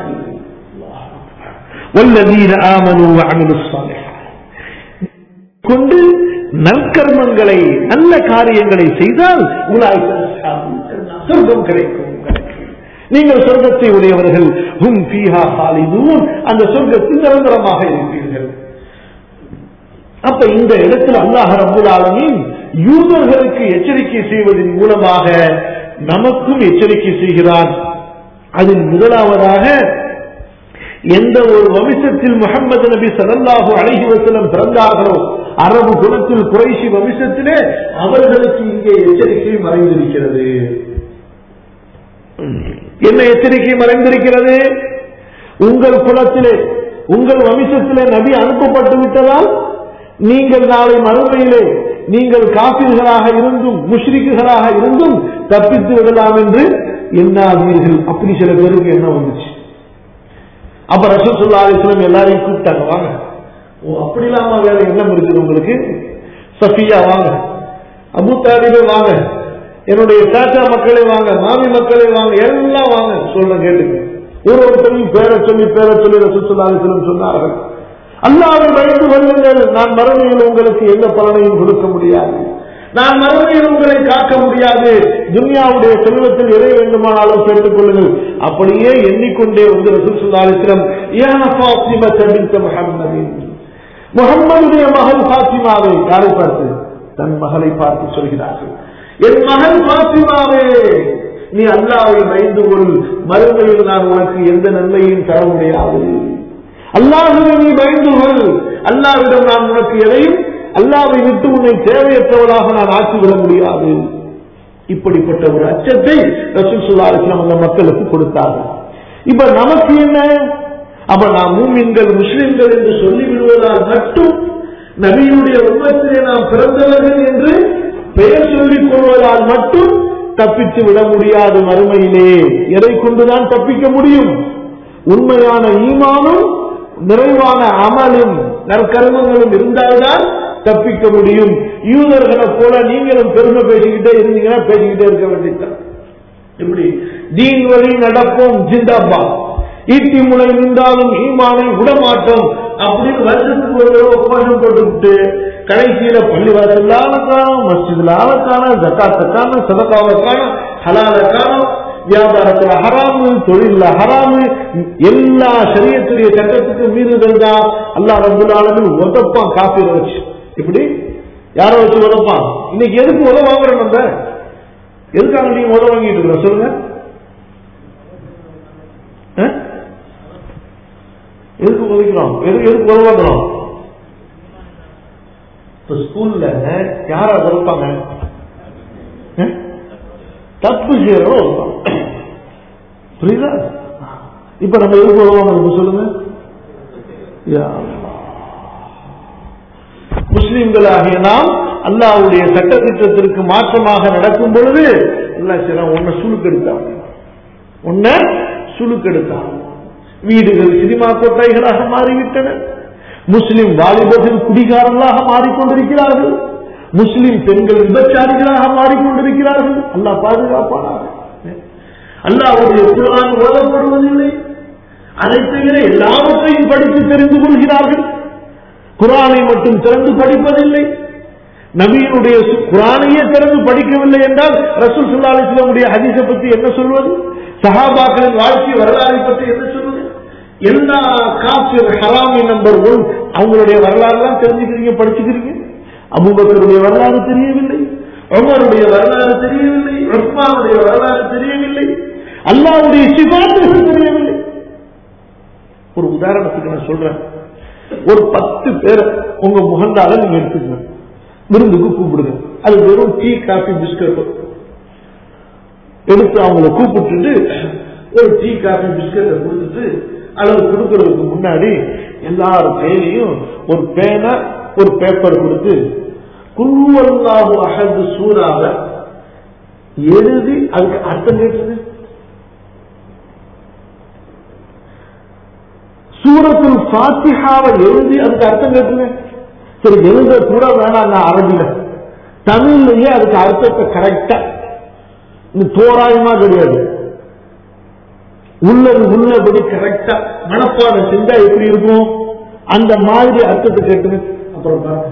والذين آمنوا وعملوا الصالحات கொண்டு நற்கர்மங்களை நல்ல காரியங்களை செய்தால் உலாய்க்க சொர்க்கம் கிடைக்கும் உங்களுக்கு. நீங்கள் சொர்க்கத்தை உடையவர்கள் ஹும் ஃபீஹா ஹாலிதூன் அந்த சொர்க்கத்தில் நிரந்தரமாக இருப்பீர்கள் அப்ப இந்த இடத்தில் அல்லாஹ் ரபுல் ஆலமீன் யூதர்களுக்கு எச்சரிக்கை செய்வதன் மூலமாக நமக்கும் எச்சரிக்கை செய்கிறான் அதில் முதலாவதாக எந்த ஒரு வம்சத்தில் முகமது நபி ஸல்லல்லாஹு அலைஹி வஸல்லம் பிறந்தார்களோ அரபு குலத்தில் குறைஷி வம்சத்திலே அவர்களுக்கு இங்கே எச்சரிக்கை மறைந்திருக்கிறது என்ன எச்சரிக்கை மறைந்திருக்கிறது உங்கள் குலத்திலே உங்கள் வம்சத்திலே நபி அனுப்பப்பட்டு விட்டதால் நீங்கள் நாளை மறுமையிலே நீங்கள் காப்பீர்களாக இருந்தும் முஷ்ரிக்குகளாக இருந்தும் தப்பித்து விடலாம் என்று எண்ணாதீர்கள் அப்படி சில பேருக்கு என்ன வந்துச்சு அப்ப ரசூல் சொல்லா அலிஸ்லம் எல்லாரையும் கூப்பிட்டாங்க வாங்க ஓ அப்படி இல்லாம வேற எண்ணம் இருக்குது உங்களுக்கு சஃபியா வாங்க அபு தாலிபே வாங்க என்னுடைய சாச்சா மக்களே வாங்க மாமி மக்களே வாங்க எல்லாம் வாங்க சொல்ற கேட்டுங்க ஒரு ஒருத்தரையும் பேரை சொல்லி பேரை சொல்லி ரசூல் சொல்லா அலிஸ்லம் சொன்னார்கள் அல்லாவை பயந்து கொள்ளுங்கள் நான் மறுமையில் உங்களுக்கு எந்த பலனையும் கொடுக்க முடியாது நான் மறுமையில் உங்களை காக்க முடியாது துன்யாவுடைய செல்வத்தில் எதை வேண்டுமானாலும் கேட்டுக் கொள்ளுங்கள் அப்படியே எண்ணிக்கொண்டே வந்து ரசூசுல்லாலிஸ்லம் முகம்மதின் முகம்மதுடைய மகள் பாத்திமாவை யாரை பார்த்து தன் மகளை பார்த்து சொல்கிறார்கள் என் மகள் பாத்திமாவே நீ அல்லாவை பயந்து கொள் மறுமையில் நான் உனக்கு எந்த நன்மையும் தர முடியாது அல்லாஹுவை நீ பயந்து கொள் அல்லாவிடம் நான் உனக்கு எதையும் அல்லாவை விட்டு உன்னை தேவையற்றவளாக நான் ஆக்கிவிட முடியாது இப்படிப்பட்ட ஒரு அச்சத்தை ரசூல் சுல்லாஸ்லாம் அந்த மக்களுக்கு கொடுத்தார்கள் இப்ப நமக்கு என்ன அப்ப நாம் மூமின்கள் முஸ்லிம்கள் என்று சொல்லிவிடுவதால் மட்டும் நபியுடைய உண்மத்திலே நாம் பிறந்தவர்கள் என்று பெயர் சொல்லிக் கொள்வதால் மட்டும் தப்பித்து விட முடியாது மறுமையிலே எதை கொண்டுதான் தப்பிக்க முடியும் உண்மையான ஈமானும் நிறைவான அமலும் நற்கர்மங்களும் இருந்தால்தான் தப்பிக்க முடியும் யூதர்களை போல நீங்களும் பெருமை பேசிக்கிட்டே இருந்தீங்கன்னா பேசிக்கிட்டே இருக்க வேண்டியதுதான் இப்படி தீன் வழி நடப்போம் ஜிந்தாபா ஈட்டி முனை நின்றாலும் ஈமானை விடமாட்டோம் அப்படின்னு வருஷத்துக்கு ஒரு தடவை கோஷம் போட்டுவிட்டு கடைசியில பள்ளிவாசல்ல ஆள காணும் மஸ்ஜிதுல ஆள காணும் ஜக்காத்த காணும் சதக்காவை காணும் ஹலால காணும் வியாபாரத்துல ஹராமு தொழில ஹராமு எல்லா சரியத்துடைய சட்டத்துக்கு மீறுதல் தான் அல்லா ரபுல்லாலும் உதப்பான் காப்பீரை வச்சு இப்படி யார வச்சு உதப்பான் இன்னைக்கு எதுக்கு உதவ வாங்குறோம் நம்ம எதுக்காக நீங்க உதவ வாங்கிட்டு இருக்கிறோம் சொல்லுங்க ஆ? எதுக்கு உதவிக்கிறோம் எதுக்கு எதுக்கு உதவ வாங்குறோம் இப்ப ஸ்கூல்ல யாரா உதப்பாங்க ஆ? தப்பு செய்யறோம் உதப்பாங்க. புரியுதா இப்ப நம்ம எதுக்கு உதவாங்க சொல்லுங்க யா அல்லாஹ். முஸ்லிம்களாகிய நாம் அல்லாஹ்வுடைய சட்டத்திட்டத்திற்கு மாற்றமாக நடக்கும் பொழுது அல்லாஹ் சில உன்னை சுழுக்கெடுத்தான் உன்னை சுழுக்கெடுத்தான் வீடுகள் சினிமா கொட்டைகளாக மாறிவிட்டன முஸ்லிம் வாலிபர்கள் குடிகாரர்களாக மாறிக்கொண்டிருக்கிறார்கள் முஸ்லிம் பெண்கள் விபச்சாரிகளாக மாறிக்கொண்டிருக்கிறார்கள் அல்லாஹ் பாதுகாப்பானாக அல்லாஹ்வுடைய குர்ஆன் ஓதப்படுவதில்லை அதை தவிர எல்லாவற்றையும் படித்து தெரிந்து கொள்கிறார்கள் குரானை மட்டும் திறந்து படிப்பதில்லை நபியினுடைய சு- குரானையே திறந்து படிக்கவில்லை என்றால் ரசூல் சுல்லா அலிஸ்லாமுடைய ஹதீஸை பற்றி என்ன சொல்வது சஹாபாக்களின் வாழ்க்கை வரலாறை பற்றி என்ன சொல்வது எல்லா காஃபிர் ஹராமி நம்பர் ஒன் அவங்களுடைய வரலாறுலாம் தெரிஞ்சுக்கிறீங்க படிச்சுக்கிறீங்க அபூபக்கருடைய வரலாறு தெரியவில்லை உமருடைய வரலாறு தெரியவில்லை உஸ்மானுடைய வரலாறு தெரியவில்லை அல்லாஹ்வுடைய சிபாத்துகள் தெரியவில்லை ஒரு உதாரணத்துக்கு நான் சொல்றேன் ஒரு பத்து பேர் உங்க முகந்தால நீங்க எடுத்துக்கணும் விருந்துக்கு கூப்பிடுங்க அது வெறும் டீ காஃபி பிஸ்கட் எடுத்து அவங்கள கூப்பிட்டுட்டு ஒரு டீ காஃபி பிஸ்கட்டை கொடுத்துட்டு அளவு கொடுக்கறதுக்கு முன்னாடி எல்லார் கையிலையும் ஒரு பேனா ஒரு பேப்பர் கொடுத்து குல்வல்லாஹு அஹது சூறாவை எழுதி அதுக்கு அர்த்தம் கேட்டுருங்க சூரத்துல் ஃபாத்திஹாவை எழுதி அதுக்கு அர்த்தம் கேட்டுருங்க சரி எழுத கூட வேணாம் நான் அரபில தமிழ்லயே அதுக்கு அர்த்தத்தை கரெக்டா இது தோராயமா கிடையாது உள்ளது உள்ளபடி கரெக்டா மனப்பாடம் செஞ்சா எப்படி இருக்கும் அந்த மாதிரி அர்த்தத்தை கேட்டுங்க அப்புறம் பாருங்க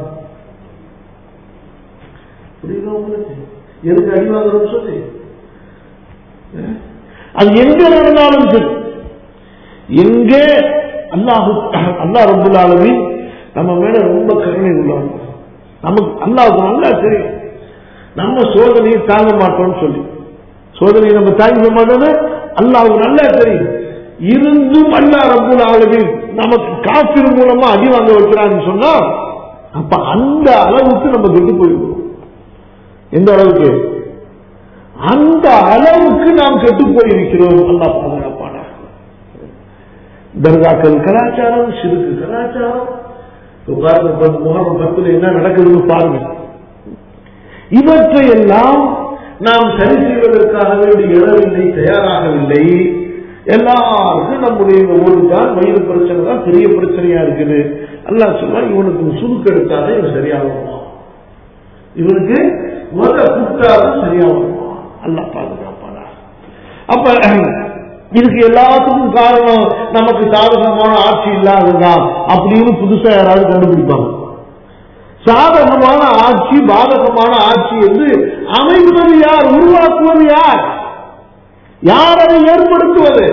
புரியுதா உங்களுக்கு எதுக்கு அடி வாங்குறோம்னு சொல்லி அஹ்? அது எங்க நடந்தாலும் சரி எங்கே அல்லாஹு அல்லாஹ் ரபுல் ஆலமீன் நம்ம மேல ரொம்ப கருணை உள்ளவங்க நமக்கு அல்லாஹுக்கு நல்லா தெரியும் நம்ம சோதனையை தாங்க மாட்டோம்னு சொல்லி சோதனையை நம்ம தாங்க மாட்டோம்னு அல்லாஹுக்கு நல்லா தெரியும் இருந்தும் அல்லாஹ் ரபுல் ஆலமீன் நமக்கு காஃபிர் மூலமா அடி வாங்க வைக்கிறான்னு சொன்னா அப்ப அந்த அளவுக்கு நம்ம கெட்டு போயிடுவோம் எந்த அளவுக்கு அந்த அளவுக்கு நாம் கெட்டு போயிருக்கிறோம் அல்லாஹ் பாதுகாப்பான தர்காக்கள் கலாச்சாரம் சிறுக்கு கலாச்சாரம் இப்ப பாருங்க இப்ப முகரம் பத்துல என்ன நடக்குதுன்னு பாருங்க இவற்றை எல்லாம் நாம் சரி செய்வதற்காக வேண்டி எழவில்லை தயாராகவில்லை எல்லாருக்கும் நம்முடைய இந்த ஊரு தான் வயிறு பிரச்சனை தான் பெரிய பிரச்சனையா இருக்குது அல்லாஹ் சொன்னா இவனுக்கு சுருக்கு எடுத்தாலே இவன் சரியாகுமா இவனுக்கு முத கூட்டாலும் சரியாகுமா அல்லாஹ் பாதுகாப்பானா அப்ப இதுக்கு எல்லாத்துக்கும் காரணம் நமக்கு சாதகமான ஆட்சி இல்லாததுதான் அப்படின்னு புதுசா யாராவது கண்டுபிடிப்பாங்க சாதகமான ஆட்சி பாதகமான ஆட்சி என்று அமைப்பது யார் உருவாக்குவது யார் யார் அதை ஏற்படுத்துவது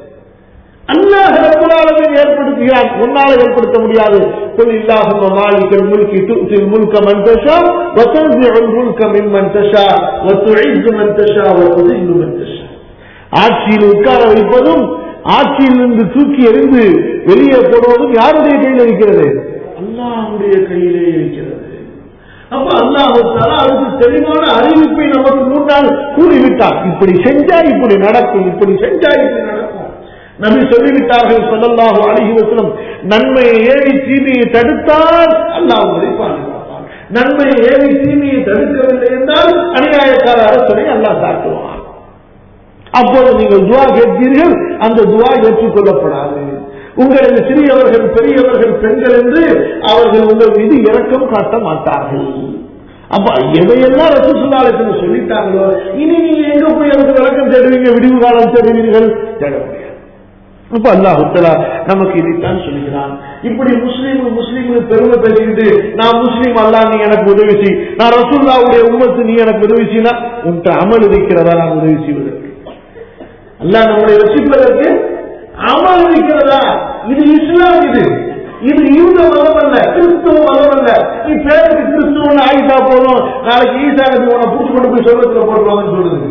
அல்லாஹ் ரப்பல் ஆலமீன் ஏற்படுத்துகிறான் உன்னால ஏற்படுத்த முடியாது قل اللهم مالك الملك تؤتي الملك من تشاء وتنزع الملك ممن تشاء وتعز من تشاء وتذل من تشاء ஆட்சியில் உட்கார வைப்பதும் ஆட்சியிலிருந்து தூக்கி எறிந்து வெளியே போடுவதும் யாருடைய கையில் இருக்கிறது அல்லாஹ்வுடைய கையிலே இருக்கிறது அப்ப அல்லாஹால அதுக்கு தெளிவான அறிவிப்பை நமக்கு முன்னால் கூறிவிட்டார் இப்படி செஞ்சா இப்படி நடக்கும் இப்படி செஞ்சா இப்படி நடக்கும் நபி சொல்லிவிட்டார்கள் சொல்லல்லாஹு அழகி வசனம் நன்மையை ஏவி தீமையை தடுத்தால் அல்லாஹ் உங்களை பாதுகாப்பான் நன்மையை ஏவி தீமையை தடுக்கவில்லை என்றால் அநியாயக்கார அரசனை அல்லாஹ் தாக்குவான் அப்போது நீங்கள் துவா கேட்பீர்கள் அந்த துவா ஏற்றுக்கொள்ளப்படாது உங்களது சிறியவர்கள் பெரியவர்கள் பெண்கள் என்று அவர்கள் உங்கள் மீது இரக்கம் காட்ட மாட்டார்கள் அப்ப எதையெல்லாம் ரசூசுல்லாலத்தில் சொல்லிட்டாங்களோ இனி நீங்க எங்க போய் அதுக்கு விளக்கம் தேடுவீங்க விடிவு காலம் தேடுவீர்கள் தேட முடியாது அப்ப அல்லாஹுத்தலா நமக்கு இதைத்தான் சொல்லுகிறான் இப்படி முஸ்லீம் முஸ்லீம் பெருமை பேசிக்கிட்டு நான் முஸ்லீம் அல்லா நீ எனக்கு உதவி செய் நான் ரசூல்லாவுடைய உமத்து நீ எனக்கு உதவி செய்யினா உன்கிட்ட அமல் இருக்கிறதா நான் உதவி செய்வதற்கு அல்லாஹ் நம்மளை ரசிப்பதற்கு அமல் இருக்கிறதா இது இஸ்லாம் இது இது யூத மதம் அல்ல கிறிஸ்துவ மதம் அல்ல நீ பேருக்கு கிறிஸ்துவன் ஆயிட்டா போதும் நாளைக்கு ஈசா நபி உன்னை பூச்சி கொண்டு போய் சொல்றதுல போடுவாங்கன்னு சொல்லுது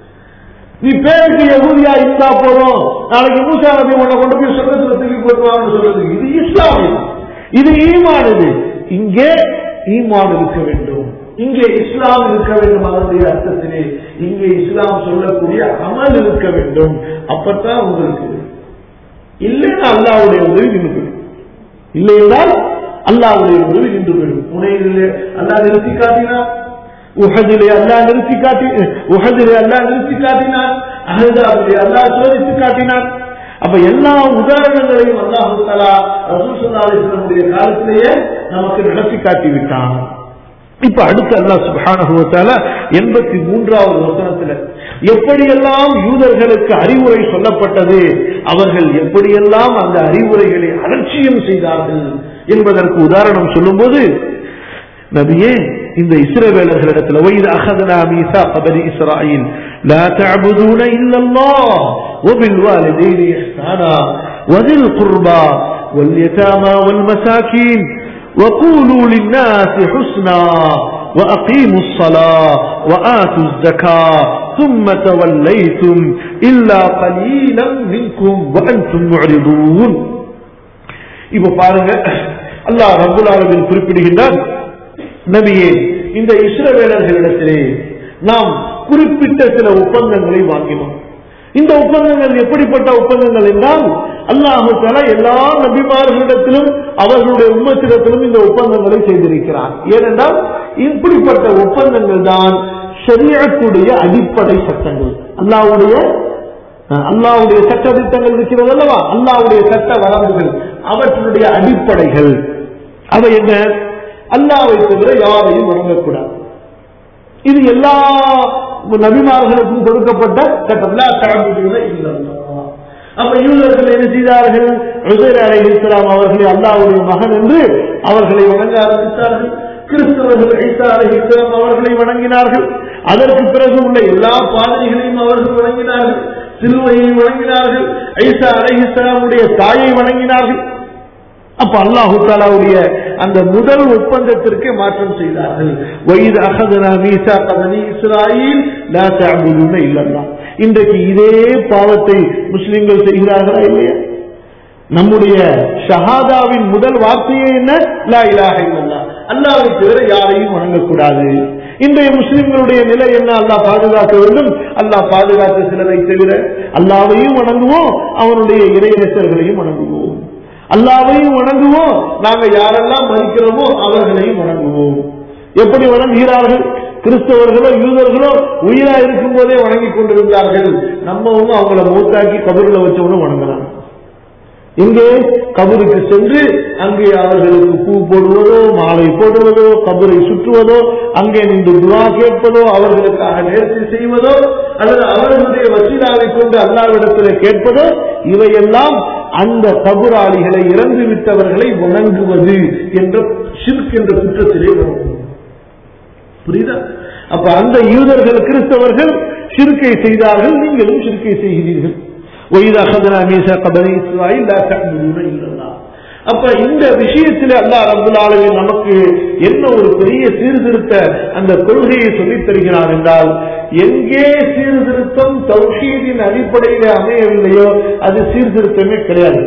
நீ பேருக்கு எகுதியா இருந்தா போதும் நாளைக்கு மூசா நபி உன்னை கொண்டு போய் சொல்றதுல தூக்கி போட்டுவாங்கன்னு சொல்றது இது இஸ்லாம் இது. இது ஈமான் இது இங்கே ஈமான் இருக்க வேண்டும் இங்கே இஸ்லாம் இருக்க வேண்டும் அதனுடைய அர்த்தத்திலே இங்கே இஸ்லாம் சொல்லக்கூடிய அமல் இருக்க வேண்டும் அப்பத்தான் உங்களுக்கு இல்லைன்னா அல்லாவுடைய உதவி நின்று போயிடும் இல்லை என்றால் அல்லாவுடைய உதவி நின்று போயிடும் புனையிலே அல்லாஹ் நிறுத்தி காட்டினான் உஹதிலே அல்லாஹ் நிறுத்தி காட்டி உஹதிலே அல்லாஹ் நிறுத்தி காட்டினான் அஹதாபிலே அல்லாஹ் சோதித்து காட்டினான் அப்ப எல்லா உதாரணங்களையும் அல்லாஹு தலா ரசூசல்லாவுடைய காலத்திலேயே நமக்கு நடத்தி காட்டி விட்டான் இப்ப அடுத்து அல்லாஹ் சுப்ஹானஹு வ தஆலா 83வது வசனத்துல எப்படியெல்லாம் யூதர்களுக்கு அறிவுரை சொல்லப்பட்டது அவர்கள் எப்படியெல்லாம் அந்த அறிவுரைகளை அலட்சியம் செய்தார்கள் என்பதற்கு உதாரணம் சொல்லும்போது நபியே இந்த இஸ்ரவேலர்களிடத்தில் وَإِذْ أَخَذْنَا مِيثَاقَ بَنِي إِسْرَائِيلَ لَا تَعْبُدُونَ إِلَّا اللَّهَ وَبِالْوَالِدَيْنِ إِحْسَانًا وَذِي الْقُرْبَى وَالْيَتَامَى وَالْمَسَاكِينِ وَقُولُوا لِلنَّاسِ حُسْنًا وَأَقِيمُوا الصَّلَاةَ وَآتُوا الزَّكَاةَ ثُمَّ تَوَلَّيْتُمْ إِلَّا قَلِيلًا مِنْكُمْ وَأَنْتُمْ مُعْرِضُونَ இப்ப பாருங்க அல்லாஹ் ரபுல் ஆலமின் குறிப்பிடுகின்றார் நபியே இந்த இஸ்ரவேலர்களிடத்திலே நாம் குறிப்பிட்ட சில ஒப்பந்தங்களை வாங்கினோம் இந்த ஒப்பந்தங்கள் எப்படிப்பட்ட ஒப்பந்தங்கள் என்றால் அல்லாஹு தலா எல்லா நபிமார்களிடத்திலும் அவர்களுடைய உம்மத்திடத்திலும் இந்த ஒப்பந்தங்களை செய்திருக்கிறார் ஏனென்றால் இப்படிப்பட்ட ஒப்பந்தங்கள் தான் ஷரியத்துடைய அடிப்படை சட்டங்கள் அல்லாஹ்வுடைய அல்லாவுடைய சட்ட திட்டங்கள் இருக்கிறது அல்லவா அல்லாவுடைய சட்ட வரம்புகள் அவற்றுடைய அடிப்படைகள் அவை என்ன அல்லாவை தவிர யாரையும் வணங்கக்கூடாது இது எல்லா நபிமார்களுக்கும் கொடுக்கப்பட்ட சட்டம் லா தஅபுதுன இல்லல்லாஹ். அப்ப யூதர்கள் என்ன செய்தார்கள் உசைர் அலைஹிஸ்ஸலாம் அவர்களை அல்லாஹ்வுடைய மகன் என்று அவர்களை வணங்க ஆரம்பித்தார்கள் கிறிஸ்தவர்கள் ஈசா அலைஹிஸ்ஸலாம் அவர்களை வணங்கினார்கள் அதற்கு பிறகு உள்ள எல்லா பாதைகளையும் அவர்கள் வணங்கினார்கள் சிலுவையை வணங்கினார்கள் ஐசா அலைஹிஸ்ஸலாமுடைய தாயை வணங்கினார்கள் அப்ப அல்லாஹு தாலாவுடைய அந்த முதல் ஒப்பந்தத்திற்கு மாற்றம் செய்தார்கள் வயது அகதனா மீசா கதனி இஸ்ராயில் லா தஅபுதுன இல்லல்லாஹ் இன்றைக்கு இதே பாவத்தை முஸ்லிம்கள் செய்கிறார்களா இல்லையா நம்முடைய ஷஹாதாவின் முதல் வார்த்தையே என்ன லா இலாஹ இல்லல்லாஹ் அல்லாஹ்வை தவிர யாரையும் வணங்கக்கூடாது இன்றைய முஸ்லிம்களுடைய நிலை என்ன அல்லாஹ் பாதுகாக்க வேண்டும் அல்லாஹ் பாதுகாத்த சிலரை தவிர அல்லாவையும் வணங்குவோம் அவனுடைய இறைநேசர்களையும் வணங்குவோம் அல்லாவையும் வணங்குவோம் நாங்க யாரெல்லாம் மதிக்கிறோமோ அவர்களையும் வணங்குவோம் எப்படி வணங்குகிறார்கள் கிறிஸ்தவர்களோ யூதர்களோ உயிரா இருக்கும் போதே வணங்கி கொண்டிருந்தார்கள் நம்மவும் அவங்கள மூத்தாக்கி கபூர்ல வச்சவனும் வணங்கலாம் இங்கே கபருக்கு சென்று அங்கே அவர்களுக்கு பூ போடுவதோ மாலை போடுவதோ கபரை சுற்றுவதோ அங்கே நின்று துவா கேட்பதோ அவர்களுக்காக நேர்த்தி செய்வதோ அல்லது அவர்களுடைய வசீலாவை கொண்டு அல்லாவிடத்தில் கேட்பதோ இவையெல்லாம் அந்த கபுராளிகளை இறந்து விட்டவர்களை வணங்குவது என்ற ஷிர்க் என்ற குற்றத்திலே வரும் புரியுதா அப்ப அந்த யூதர்கள் கிறிஸ்தவர்கள் ஷிர்கை செய்தார்கள் நீங்களும் ஷிர்கை செய்கிறீர்கள் وَإِذَا أَخَذْنَا مِيثَاقَ بَنِي إِسْرَائِيلَ لَا تَعْبُدُونَ إِلَّا اللَّهَ அப்ப இந்த விஷயத்தில் அல்லாஹ் ரபுல் ஆலமீன் நமக்கு என்ன ஒரு பெரிய சீர்திருத்த அந்த கொள்கையை சொல்லித் தருகிறார் என்றால் எங்கே சீர்திருத்தம் தௌஹீதின் அடிப்படையில் அமையவில்லையோ அது சீர்திருத்தமே கிடையாது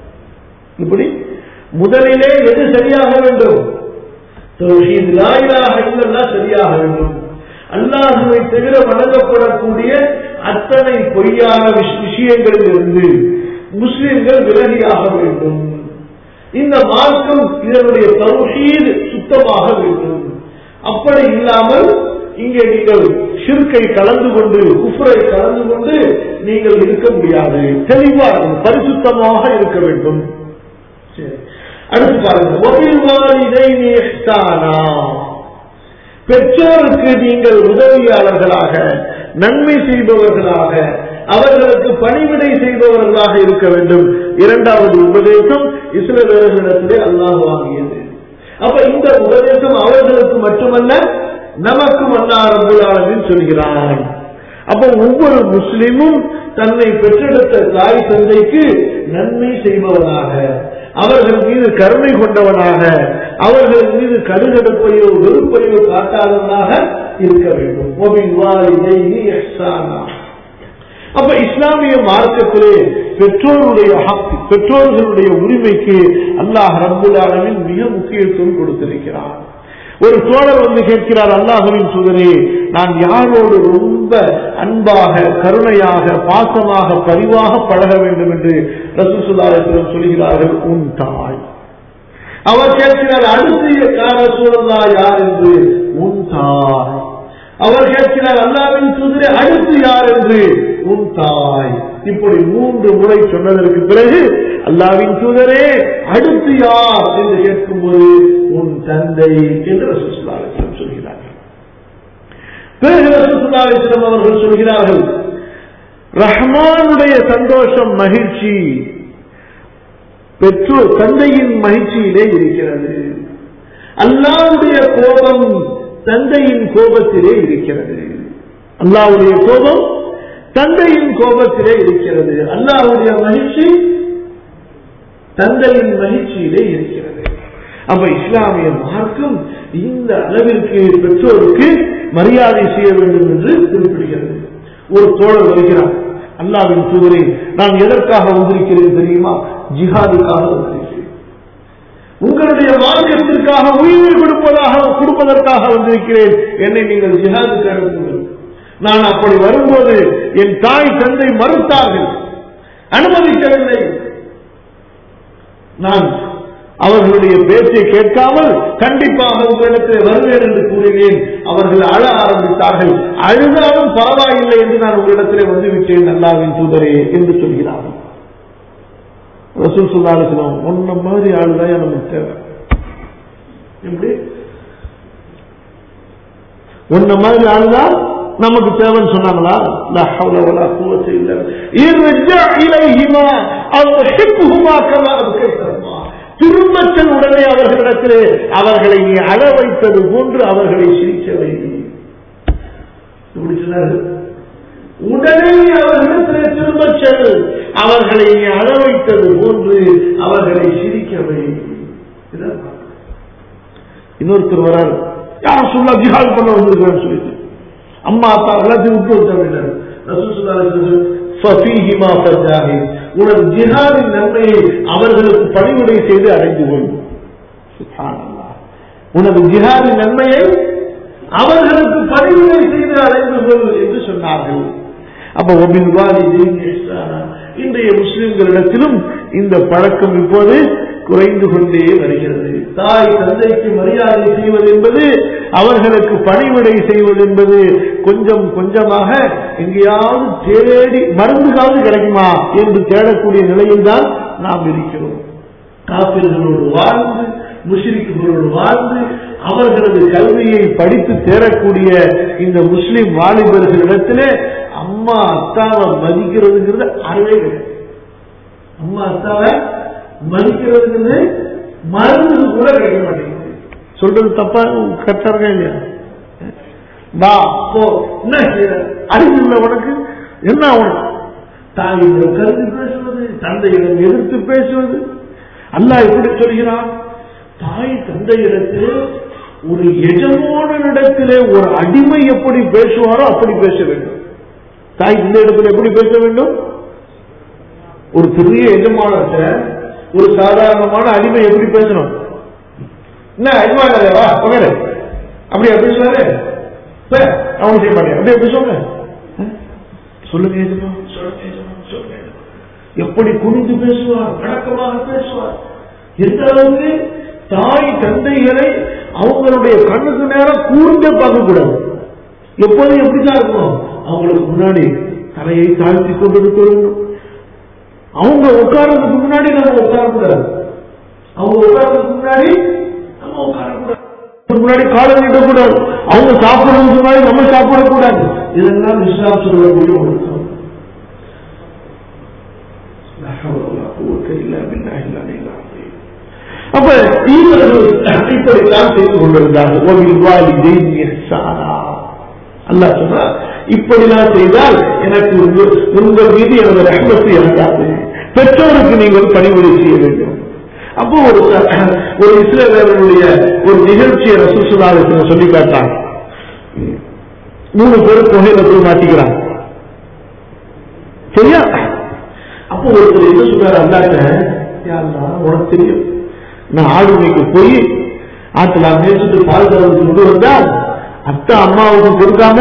இப்படி முதலிலே எது சரியாக வேண்டும் தௌஹீத் லா இலாஹ இல்லல்லாஹ் சரியாக வேண்டும் அல்லாஹுவை தவிர வணங்கப்படக்கூடிய அத்தனை பொய்யான விஷ- விஷயங்களில் இருந்து முஸ்லிம்கள் விலகியாக வேண்டும் இந்த மார்க்கம் இதனுடைய தௌஹீத் சுத்தமாக வேண்டும் அப்படி இல்லாமல் இங்கே நீங்கள் ஷிர்கை கலந்து கொண்டு குஃப்ரை கலந்து கொண்டு நீங்கள் இருக்க முடியாது தெளிவாக பரிசுத்தமாக இருக்க வேண்டும் சரி. அடுத்து பாருங்க "வபில்வாலிதைனி இஹ்சானா." பெற்றோருக்கு நீங்கள் உதவியாளர்களாக நன்மை செய்பவர்களாக அவர்களுக்கு பணிவிடை செய்பவர்களாக இருக்க வேண்டும் இரண்டாவது உபதேசம் இஸ்ரவேலர்களிடத்திலே அல்லாஹ் வாங்கியது அப்ப இந்த உபதேசம் அவர்களுக்கு மட்டுமல்ல நமக்கும் அல்லாஹ் ரப்பல் ஆலமீன் சொல்கிறான் அப்ப ஒவ்வொரு முஸ்லிமும் தன்னை பெற்றெடுத்த தாய் தந்தைக்கு நன்மை செய்பவனாக அவர்கள் மீது கருணை கொண்டவனாக அவர்கள் மீது கடுகடுப்பையோ வெறுப்பையோ காட்டாதவனாக இருக்க வேண்டும் وَبِالْوَالِدَيْنِ إِحْسَانًا. அப்ப இஸ்லாமிய மார்க்கத்திலே பெற்றோருடைய ஹக் பெற்றோர்களுடைய உரிமைக்கு அல்லாஹ் ரப்புல் ஆலமீன் மிக முக்கியத்துவம் கொடுத்திருக்கிறார் ஒரு தோழர் வந்து கேட்கிறார் அல்லாஹுவின் சுதரே நான் யாரோடு ரொம்ப அன்பாக கருணையாக பாசமாக பரிவாக பழக வேண்டும் என்று ரசூசுல்லாஹிடம் சொல்கிறார்கள் உன் தாய் அவர் கேட்கிறார் அடுத்த கார சூழலா யார் என்று உன் தாய் அவர் கேட்கிறார் அல்லாவின் தூதரே அடுத்து யார் என்று உன் தாய் இப்படி மூன்று முறை சொன்னதற்கு பிறகு அல்லாவின் தூதரே அடுத்து யார் என்று கேட்கும்போது உன் தந்தை என்று ரசூசுல்லாஹிஸ்லம் சொல்கிறார்கள் பிறகு ரசூசுல்லாஹிஸ்லம் அவர்கள் சொல்கிறார்கள் ரஹ்மானுடைய சந்தோஷம் மகிழ்ச்சி பெற்றோர் தந்தையின் மகிழ்ச்சியிலே இருக்கிறது அல்லாவுடைய கோபம் தந்தையின் கோபத்திலே இருக்கிறது அல்லாவுடைய கோபம் தந்தையின் கோபத்திலே இருக்கிறது அல்லாவுடைய மகிழ்ச்சி தந்தையின் மகிழ்ச்சியிலே இருக்கிறது அப்ப இஸ்லாமிய மார்க்கம் இந்த அளவிற்கு பெற்றோருக்கு மரியாதை செய்ய வேண்டும் என்று குறிப்பிடுகிறது ஒரு தோழர் வருகிறார் அல்லாவின் தூதரை நான் எதற்காக வந்திருக்கிறேன் தெரியுமா ஜிஹாதுக்காக வந்திருக்கிறேன் உங்களுடைய மார்க்கத்திற்காக உயிரை கொடுப்பதாக கொடுப்பதற்காக வந்திருக்கிறேன் என்னை நீங்கள் ஜிஹாதுக்கு அனுப்புங்கள் நான் அப்படி வரும்போது என் தாய் தந்தை மறுத்தார்கள் அனுமதிக்கவில்லை நான் அவர்களுடைய பேச்சை கேட்காமல் கண்டிப்பாக உங்களிடத்தில் வருவேன் என்று கூறினேன் அவர்கள் அழ ஆரம்பித்தார்கள் அழுதாலும் பரவாயில்லை என்று நான் உங்களிடத்திலே வந்துவிட்டேன் அல்லாவின் தூதரே என்று சொல்கிறார்கள் ரசூல் சொல்லாலும் ஒன்ன மாதிரி ஆளுதான் நமக்கு தேவை எப்படி உன்ன மாதிரி ஆளுதான் நமக்கு தேவைன்னு சொன்னாங்களா லா ஹவ்ல வலா குவத்த இல்லா இர்ஜா இலைஹிமா அவ் ஹிப்புஹுமா கமா அப்கைத்தஹுமா திரும்பச்சல் உடனே அவர்களிடத்திலே அவர்களை நீ அழ வைத்தது போன்று அவர்களை சிரிக்க வை இப்படி சொன்னார்கள் உடனே அவர்களிடத்திலே திரும்பச் செல் அவர்களை நீ அழ வைத்தது போன்று அவர்களை சிரிக்க வை இதான் இன்னொருத்தர் வராரு யார் சொல்லா ஜிஹால் பண்ண வந்திருக்கான்னு சொல்லிட்டு அம்மா அப்பா எல்லாத்தையும் விட்டு வச்சாங்க உனது ஜிஹாதின் நன்மையை அவர்களுக்கு பணிவுரை செய்து அடைந்து கொள் உனது ஜிஹாதின் நன்மையை அவர்களுக்கு பணிவுரை செய்து அடைந்து கொள் என்று சொன்னார்கள் அப்ப ஒபின் இன்றைய முஸ்லிம்களிடத்திலும் இந்த பழக்கம் இப்போது குறைந்து கொண்டே வருகிறது தாய் தந்தைக்கு மரியாதை செய்வது என்பது அவர்களுக்கு பணிவிடை செய்வது என்பது கொஞ்சம் கொஞ்சமாக எங்கேயாவது தேடி மருந்துகாவது கிடைக்குமா என்று தேடக்கூடிய நிலையில் தான் நாம் இருக்கிறோம் காப்பிர்களோடு வாழ்ந்து முஸ்லிம்களோடு வாழ்ந்து அவர்களது கல்வியை படித்து தேரக்கூடிய இந்த முஸ்லிம் வாலிபர்களிடத்திலே அம்மா அத்தாவை மதிக்கிறதுங்கிறது அறவே கிடையாது அம்மா அத்தாவை மதிக்கிறதுங்கிறது மருந்து கூட கிடைக்க மாட்டேங்குது சொல்றது தப்பா கரெக்டா இல்லையா வா போ என்ன செய்யற அறிவு இல்லை உனக்கு என்ன உனக்கு தாயிடம் கருத்து பேசுவது தந்தையிடம் எதிர்த்து பேசுவது அல்லா எப்படி சொல்கிறான் தாய் தந்தையிடத்தில் ஒரு எஜமானிடத்திலே ஒரு அடிமை எப்படி பேசுவாரோ அப்படி பேச வேண்டும் தாய் தந்தை இடத்துல எப்படி பேச வேண்டும் ஒரு பெரிய எஜமானத்தை ஒரு சாதாரணமான அடிமை எப்படி பேசணும் என்ன அடிமாவா பகரு அப்படியா பேசுவாரு அவன் செய்ய மாட்டேன் அப்படியே பேசுவாங்க சொல்லுங்க எஜமா சொல்லுங்க எஜமா சொல்லுங்க எப்படி குனிந்து பேசுவார் வழக்கமாக பேசுவார் எந்த அளவுக்கு தாய் தந்தைகளை அவங்களுடைய கண்ணுக்கு நேரம் கூர்ந்தே பார்க்க கூடாது எப்போதும் எப்படிதான் இருக்கணும் அவங்களுக்கு முன்னாடி தலையை தாழ்த்தி கொண்டு இருக்க வேண்டும் அவங்க உட்கார்றதுக்கு முன்னாடி நம்ம உட்காரக்கூடாது அவங்க உட்கார்றதுக்கு முன்னாடி நம்ம உட்காரக்கூடாது முன்னாடி காலை நீட்டக்கூடாது அவங்க சாப்பிடுறதுக்கு முன்னாடி நம்ம சாப்பிடக்கூடாது இதெல்லாம் இஸ்லாம் சொல்லக்கூடிய ஒழுக்கம் அப்ப இவர்கள் இப்படித்தான் செய்து கொண்டிருந்தார்கள் அல்லா சொன்னா இப்படிலாம் செய்தால் எனக்கு உங்கள் மீது எனது ரகமத்து இறங்காது பெற்றோருக்கு நீங்கள் பணிவுரை செய்ய வேண்டும் அப்போ ஒரு ஒரு இஸ்ரேலருடைய ஒரு நிகழ்ச்சியை ரசூசுல்லாவுக்கு சொல்லி காட்டாங்க மூணு பேர் புகையில போய் மாட்டிக்கிறாங்க சரியா அப்போ ஒருத்தர் என்ன சொல்றாரு அல்லாட்ட உனக்கு தெரியும் நான் ஆடு மேய்க்க போய் ஆத்துல மேய்ச்சிட்டு பால் தரவுக்கு கொண்டு வந்தால் அத்தா அம்மாவுக்கு கொடுக்காம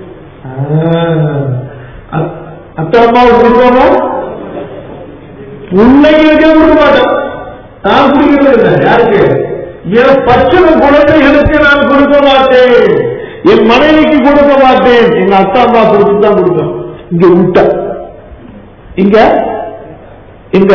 அத்தா அம்மாவுக்கு கொடுக்காம பிள்ளைங்களுக்கே கொடுக்க மாட்டேன் நான் குடிக்கிறது இல்லை யாருக்கு என் பச்சனை குழந்தைகளுக்கு நான் கொடுக்க மாட்டேன் என் மனைவிக்கு கொடுக்க மாட்டேன் எங்க அத்தா அம்மா கொடுத்து தான் கொடுப்பேன் இங்க விட்ட இங்க இங்க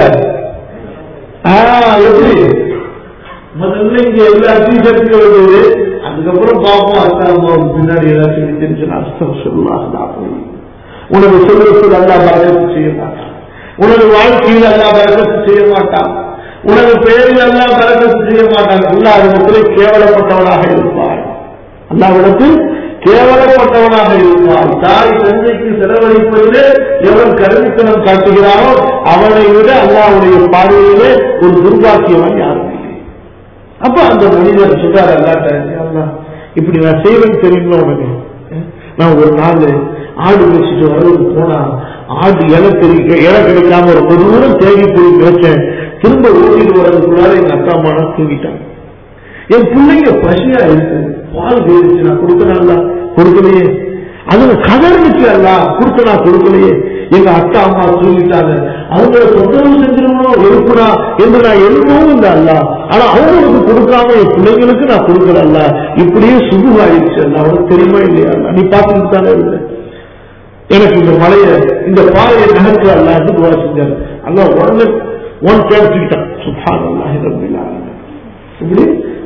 ஆ, எப்படி முதல்ல இங்க எல்லாத்தையும் சேர்த்து வருது அதுக்கப்புறம் பார்ப்போம் அத்தா அம்மாவுக்கு பின்னாடி ஏதாச்சும் தெரிஞ்சு அர்த்தம் சொல்லலாம் உனது செல்வத்தில் அல்லா பரகத்து செய்ய மாட்டான் உனது வாழ்க்கையில் அல்லா பரகத்து செய்ய மாட்டான் உனது பெயரில் அல்லா பரகத்து செய்ய மாட்டான் அல்லாவிடத்தில் கேவலப்பட்டவனாக இருப்பான் அல்லாவிடத்தில் கேவலப்பட்டவனாக இருப்பான் தாய் தந்தைக்கு செலவழிப்பதிலே எவன் கருவித்தனம் காட்டுகிறானோ அவனை விட அல்லாவுடைய பார்வையிலே ஒரு துர்பாக்கியவன் யாரும் இல்லை அப்ப அந்த மனிதர் சொல்றார் அல்லாட்ட அல்லா இப்படி நான் செய்வேன் தெரியுங்களா உனக்கு நான் ஒரு நாள் ஆடு வச்சுட்டு வரதுக்கு போனா ஆடு இலை தெரிவிக்க இலை கிடைக்காம ரொம்ப தூரம் தேடி போய் மேய்ச்சேன் திரும்ப ஓட்டிட்டு வர்றதுக்குள்ளார எங்க அக்கா அம்மா தூங்கிட்டாங்க என் பிள்ளைங்க பசியா இருக்கு பால் வேடிச்சு நான் கொடுக்கணும்ல கொடுக்கலையே அதுல கதறிச்சு அல்ல கொடுக்க நான் கொடுக்கலையே எங்க அக்கா அம்மா தூங்கிட்டாங்க அவங்கள தொந்தரவு செஞ்சிருக்கணும் எழுப்புனா என்று நான் எழுப்பவும் இல்லை அல்ல ஆனா அவங்களுக்கு கொடுக்காம என் பிள்ளைங்களுக்கு நான் கொடுக்கல அல்ல இப்படியே சுகுவாயிடுச்சு அல்ல அவனுக்கு தெரியுமா இல்லையா அல்ல நீ பார்த்துட்டு தானே இருந்த எனக்கு இந்த மலைய இந்த பாறையை நகர்த்து அல்லாது துவா செஞ்சாரு அல்ல உடனே ஒன் கேட்டுக்கிட்டான் சுபான் அல்லாஹ் ரபில்லா இப்படி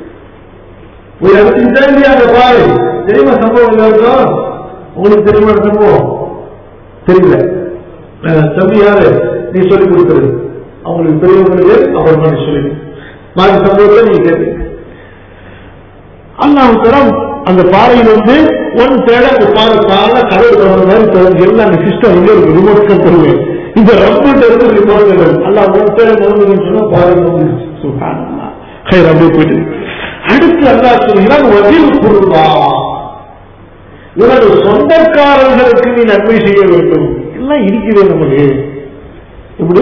ஒரு இடத்துக்கு தான் இல்லையா அந்த பாறை தெரியுமா சம்பவம் எல்லாருக்கும் உங்களுக்கு தெரியுமா அந்த சம்பவம் தெரியல அஹ் தம்பி யாரு நீ சொல்லி கொடுக்குறது அவங்களுக்கு பெரியவங்களுக்கு அவர் மாதிரி சொல்லி மாதிரி சம்பவத்தை நீங்க கேட்பீங்க அல்லாஹ் தரம் அந்த பாறையில வந்து ஒன் தேட அந்த பாறை பாறை கடவுள் தகுந்த மாதிரி தகுந்த எல்லாம் அந்த சிஸ்டம் எங்க இருக்கு ரிமோட் கண்ட்ரோல் இந்த ரப்பிட்ட இருந்து ரிமோட் கண்ட்ரோல் அல்லாஹ் ஒன் தேட மறந்துன்னு சொன்னா பாறை வந்துருச்சு சுப்ஹானல்லாஹ் ஹைர் அப்படியே போயிட்டு அடுத்து அல்லாஹ் சொல்கிறான் வதில் குருபா உனது சொந்தக்காரர்களுக்கு நீ நன்மை செய்ய வேண்டும் எல்லாம் இருக்கிறது நமக்கு எப்படி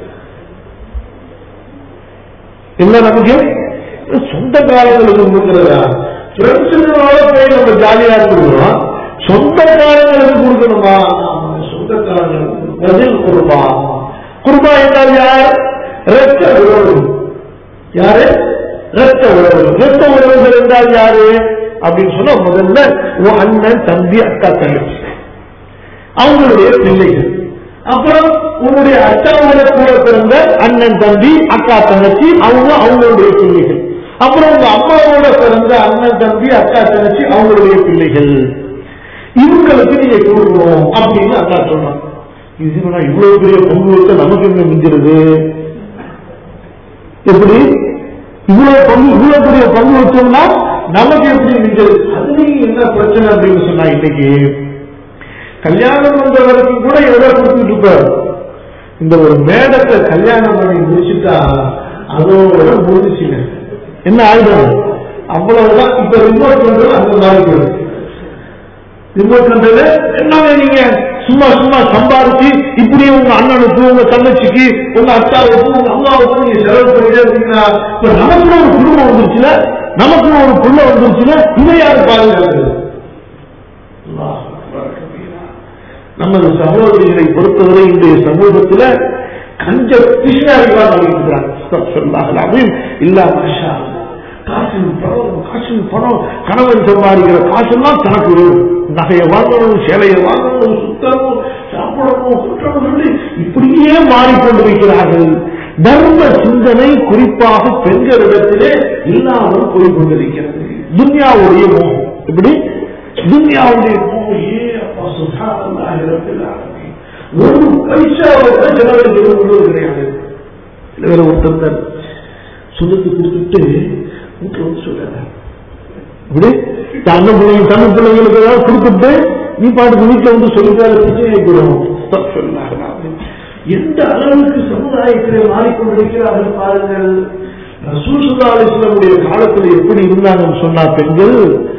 எல்லாம் நமக்கு சொந்தக்காரங்களுக்கு கொடுக்கிறதா ஃப்ரெண்ட்ஸுங்களோட போய் நம்ம ஜாலியா இருந்துக்கிறோம் சொந்தக்காரங்களுக்கு கொடுக்கணுமா ஆமா, சொந்தக்காரங்களுக்கு பதில் குருபா குருபா என்றால் யார் ரத்த உறவு யாரு ரத்த உறவு ரத்த உறவுகள் என்றால் யாரு அப்படின்னு சொன்னா முதல்ல உன் அண்ணன் தம்பி அக்கா தங்கச்சி அவங்களுடைய பிள்ளைகள் அப்புறம் உன்னுடைய அச்சாவோட கூட பிறந்த அண்ணன் தம்பி அக்கா தங்கச்சி அவங்க அவங்களுடைய பிள்ளைகள் அப்புறம் உங்க அம்மாவோட பிறந்த அண்ணன் தம்பி அக்கா தங்கச்சி அவங்களுடைய பிள்ளைகள் இவங்களுக்கு நீங்க கொடுக்கணும் அப்படின்னு அக்கா சொன்னாங்க இது என்னடா இவ்வளவு பெரிய பங்கு வச்சா நமக்கு என்ன மிஞ்சிருது எப்படி இவ்வளவு பங்கு இவ்வளவு பெரிய பங்கு வச்சோம்னா நமக்கு எப்படி மிஞ்சது அதுலயும் என்ன பிரச்சனை அப்படின்னு சொன்னா இன்னைக்கு கல்யாணம் பண்றவருக்கு கூட எவ்வளவு கொடுத்துட்டு இருப்பார் இந்த ஒரு மேடத்தை கல்யாணம் பண்ணி முடிச்சுட்டா அதோட முடிச்சுங்க என்ன ஆயுதம் அவ்வளவுதான் இப்ப ரிமோட் கண்ட்ரோல் அந்த மாதிரி போயிருக்கு ரிமோட் கண்ட்ரோல் என்னங்க நீங்க சும்மா சும்மா சம்பாதிச்சு இப்படியே உங்க அண்ணனுக்கு உங்க தங்கச்சிக்கு உங்க அத்தாவுக்கு உங்க அம்மாவுக்கு நீங்க செலவு பண்ணிட்டே இருக்கீங்கன்னா இப்ப நமக்கு ஒரு குடும்பம் வந்துருச்சுல நமக்கு ஒரு புள்ள வந்துருச்சுல இதை யாரு பாதுகாக்கிறது அல்லாஹ் அக்பர் கபீரா. நமது சகோதரிகளை பொறுத்தவரை இன்றைய சமூகத்துல கஞ்ச பிசினாரிகளாக இருக்கிறாங்க இல்ல மாஷா காசு பணம் காசு பணம் கணவன் சம்பாதிக்கிற காசெல்லாம் தனக்கு வேணும் நகையை வாங்கணும் சேலையை வாங்கணும் சுத்தணும் சாப்பிடணும் குற்றணும் சொல்லி இப்படியே மாறிக்கொண்டிருக்கிறார்கள் தர்ம சிந்தனை குறிப்பாக பெண்களிடத்திலே இல்லாமல் போய் கொண்டிருக்கிறது துன்யாவுடைய மோகம் இப்படி துன்யாவுடைய மோகம் ஏ அப்பா சுகாதார ஒரு பைசா கூட செலவழிக்கிறது கொண்டு கிடையாது இல்ல வேற ஒருத்தர் தான் சொந்தத்தை கொடுத்துட்டு வீட்டுல வந்து சொல்றாங்க இப்படி தன்ன பிள்ளைங்க தன்ன பிள்ளைங்களுக்கு ஏதாவது கொடுத்துட்டு நீ பாட்டுக்கு வீட்டுல வந்து சொல்லிட்டாரு பிரச்சனை சொன்னாங்க எந்த அளவுக்கு சமுதாயத்திலே மாறிக்கொண்டிருக்கிறார்கள் பாருங்கள் ரசூசுல்லா அலிஸ்லமுடைய காலத்தில் எப்படி இருந்தாங்கன்னு சொன்னா பெண்கள்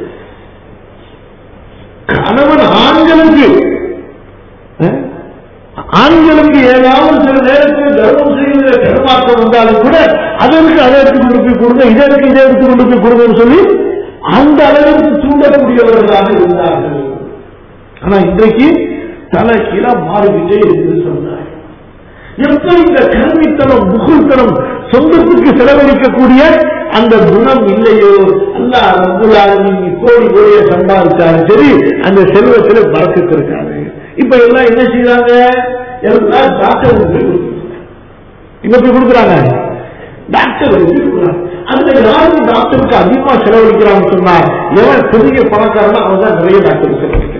கணவன் ஆண்களுக்கு அஹ், ஆண்களுக்கு ஏதாவது சில நேரத்தில் தர்மம் செய்வதில் தடுமாற்றம் வந்தாலும் கூட அதற்கு அதை எடுத்து கொண்டு போய் கொடுங்க இதை எடுத்து இதை எடுத்து கொண்டு போய் கொடுங்கன்னு சொல்லி அந்த அளவிற்கு தூண்டக்கூடியவர்களாக இருந்தார்கள் ஆனா இன்றைக்கு தலை கீழா மாறிக்கிட்டே இருக்குது சமுதாயம் எப்ப இந்த கல்வித்தனம் புகழ்த்தனம் சொந்தத்துக்கு செலவழிக்கக்கூடிய அந்த குணம் இல்லையோ அல்ல ரப்புலாலும் நீ கோடி கோடியை சம்பாதிச்சாலும் சரி அந்த செல்வத்துல பறக்கத்து இருக்காது இப்ப எல்லாம் என்ன செய்யறாங்க எல்லாம் டாக்டர் இங்க போய் கொடுக்குறாங்க டாக்டர் கொடுக்குறாங்க அந்த யாரும் டாக்டருக்கு அதிகமா செலவழிக்கிறான்னு சொன்னா எவன் பெரிய பணக்காரனா அவன் தான் நிறைய டாக்டர் செலவழிக்கிறான்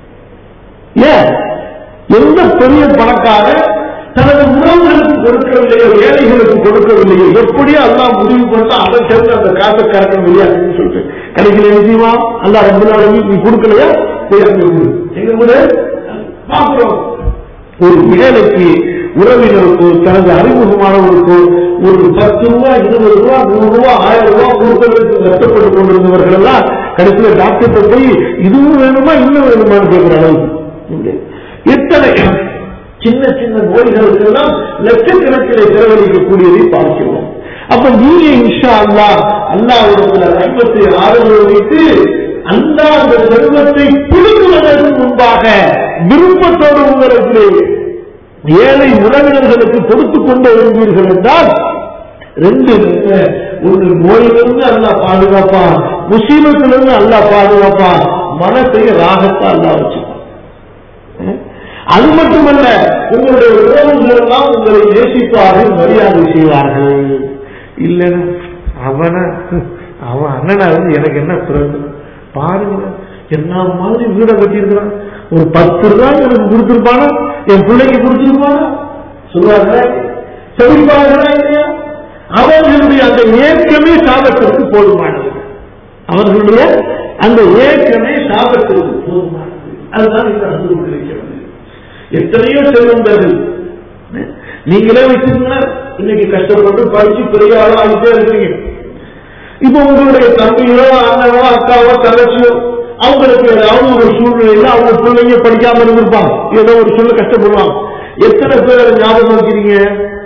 ஏன் எந்த பெரிய பணக்காரன் தனது உறவுகளுக்கு கொடுக்கவில்லையோ ஏழைகளுக்கு கொடுக்கவில்லையோ எப்படியோ எல்லாம் முடிவு பண்ணா அவன் சேர்ந்து அந்த காசை கறக்கணும் இல்லையா அப்படின்னு சொல்லிட்டு கடைசியில் என்ன செய்வான் அல்லா ரெண்டு நாள் நீ கொடுக்கலையா போய் அங்க கொடு எங்க கொடு பாக்குறோம் ஒரு ஏழைக்கு உறவினருக்கோ தனது அறிமுகமானவருக்கோ ஒரு பத்து ரூபாய் இருபது ரூபாய் நூறு ரூபாய் ஆயிரம் ரூபாய் கொடுப்பதற்கு கஷ்டப்பட்டு கொண்டிருந்தவர்கள் எல்லாம் கடைசியில் டாக்டர் போய் இதுவும் வேணுமா இன்னும் வேணுமான்னு கேட்கிற அளவுக்கு எத்தனை சின்ன சின்ன நோய்களுக்கெல்லாம் லட்சக்கணக்கில் செலவழிக்கக்கூடியதை பார்க்கிறோம் அப்ப நீங்க இன்ஷா அல்லா அல்லாவிடத்துல ரஹ்மத்தை ஆதரவு வைத்து அல்லா அந்த செல்வத்தை பிடுங்குவதற்கு முன்பாக விருப்பத்தோடு உங்களுக்கு ஏழை உறவினர்களுக்கு கொடுத்துக் கொண்டு வருவீர்கள் என்றால் ரெண்டு நன்மை. ஒன்று நோயிலிருந்து அல்லா பாதுகாப்பான் முசீபத்திலிருந்து அல்லா பாதுகாப்பான் மனசை ராகத்தா அல்லா வச்சுப்பான் அது மட்டுமல்ல உங்களுடைய உறவுகள் எல்லாம் உங்களை நேசிப்பார்கள் மரியாதை செய்வார்கள் இல்லைன்னா அவன அவன் அண்ணனா இருந்து எனக்கு என்ன பிறகு பாருங்க என்ன மாதிரி வீடை கட்டியிருக்கிறான் ஒரு பத்து ரூபாய் எனக்கு கொடுத்திருப்பானா என் பிள்ளைக்கு கொடுத்திருப்பானா சொல்றாங்க செவிப்பார்களா இல்லையா அவர்களுடைய அந்த ஏக்கமே சாபத்திற்கு போதுமானது அவர்களுடைய அந்த ஏக்கமே சாபத்திற்கு போதுமானது அதுதான் இந்த அனுபவம் இருக்கிறது எத்தனையோ செல்வந்தர்கள் நீங்களே வச்சிருந்தா இன்னைக்கு கஷ்டப்பட்டு படிச்சு பெரிய ஆளா ஆகிட்டே இருக்கீங்க இப்ப உங்களுடைய தம்பியோ அண்ணனோ அக்காவோ தங்கச்சியோ அவங்களுக்கு ஏதாவது ஒரு சூழ்நிலையில அவங்க பிள்ளைங்க படிக்காம இருந்திருப்பாங்க ஏதோ ஒரு சொல்ல கஷ்டப்படுவாங்க எத்தனை பேர் ஞாபகம் வச்சிருக்கீங்க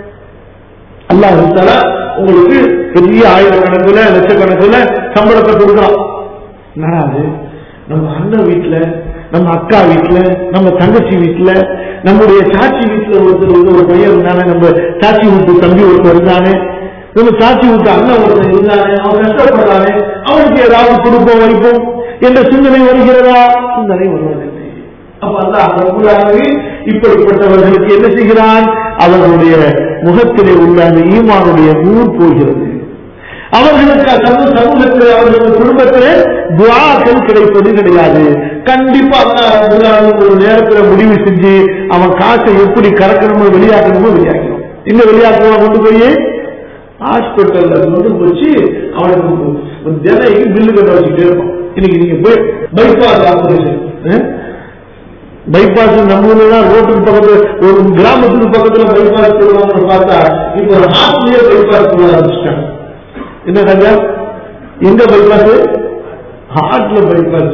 அல்லாஹால உங்களுக்கு பெரிய ஆயிரக்கணக்கில் லட்சக்கணக்கில் சம்பளத்தை கொடுக்கலாம் என்னடா அது நம்ம அண்ணன் வீட்டுல நம்ம அக்கா வீட்டுல நம்ம தங்கச்சி வீட்டுல நம்முடைய சாட்சி வீட்டுல ஒருத்தர் வந்து ஒரு பையன் இருந்தானே நம்ம சாட்சி வீட்டு தம்பி ஒருத்தர் இருந்தானே நம்ம சாட்சி வீட்டு அண்ணன் ஒருத்தர் இருந்தானே அவன் கஷ்டப்படுறானே அவனுக்கு ஏதாவது கொடுப்போம் வைப்போம் என்ற சிந்தனை வருகிறதா சிந்தனை வருவதில்லை அப்ப அல்லாஹ் இப்படிப்பட்டவர்களுக்கு என்ன செய்கிறான் அவர்களுடைய முகத்திலே உள்ள அந்த ஈமானுடைய நூல் போகிறது அவர்களுக்கு சமூக சமூகத்தில் அவர்கள் குடும்பத்தில் துவாக்கள் கிடைப்பது கிடையாது கண்டிப்பா அல்லாஹ் ஒரு நேரத்துல முடிவு செஞ்சு அவன் காசை எப்படி கறக்கணுமோ வெளியாக்கணுமோ வெளியாக்கணும் எங்க வெளியாக்கணும் கொண்டு போய் ஹாஸ்பிட்டல்ல கொண்டு போச்சு அவனுக்கு தினைக்கு பில்லு கட்ட வச்சுட்டே இருப்பான் இன்னைக்கு நீங்க போய் பைபாஸ் ஆபரேஷன் பைபாஸ் நம்ம ஊர்ல ரோட்டுக்கு பக்கத்துல ஒரு கிராமத்துக்கு பக்கத்துல பைபாஸ் போடுவாங்கன்னு பார்த்தா இப்ப ஒரு ஹாஸ்பிட்டலே பைபாஸ் போட ஆரம்பிச்சிட்டாங்க என்ன ராஜா எங்க பைபாஸ் ஹார்ட்ல பைபாஸ்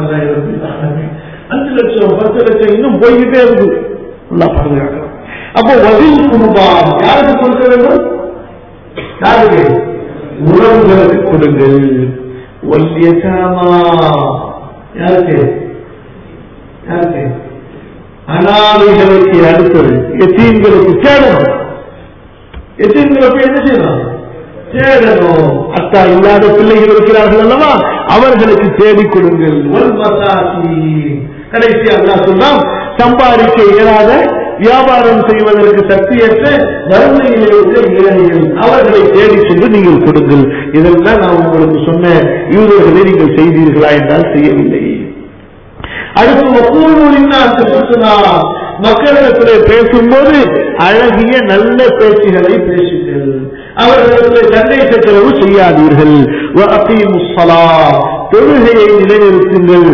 அஞ்சு லட்சம் பத்து லட்சம் இன்னும் போய்கிட்டே இருக்கு நல்லா பாதுகாக்கலாம் அப்போ வதில் குடும்பம் யாருக்கு கொடுக்க வேண்டும் யாருக்கு உறவுகளுக்கு கொடுங்கள் ஒல்லியசாமா யாருக்கு யாருக்கு அனாதைகளுக்கு அடுத்தது எத்தீன்களுக்கு தேடணும் எத்தீன்களுக்கு என்ன செய்யணும் தேடணும் அத்தா இல்லாத பிள்ளைகள் இருக்கிறார்கள் அல்லவா அவர்களுக்கு தேடிக் கொடுங்கள் கடைசி அல்லா சொன்னால் சம்பாதிக்க இயலாத வியாபாரம் செய்வதற்கு சக்தியற்ற வறுமையிலே உள்ள இளைஞர்கள் அவர்களை தேடி சென்று நீங்கள் கொடுங்கள் இதெல்லாம் நான் உங்களுக்கு சொன்ன யூதர்களை நீங்கள் செய்தீர்களா என்றால் செய்யவில்லை அடுத்து ஒவ்வொருவரின் மக்களிடத்திலே பேசும்போது அழகிய நல்ல பேச்சுகளை பேசுங்கள் அவர்களுக்கு சண்டை சச்சரவு செய்யாதீர்கள் தொழுகையை நிலைநிறுத்துங்கள்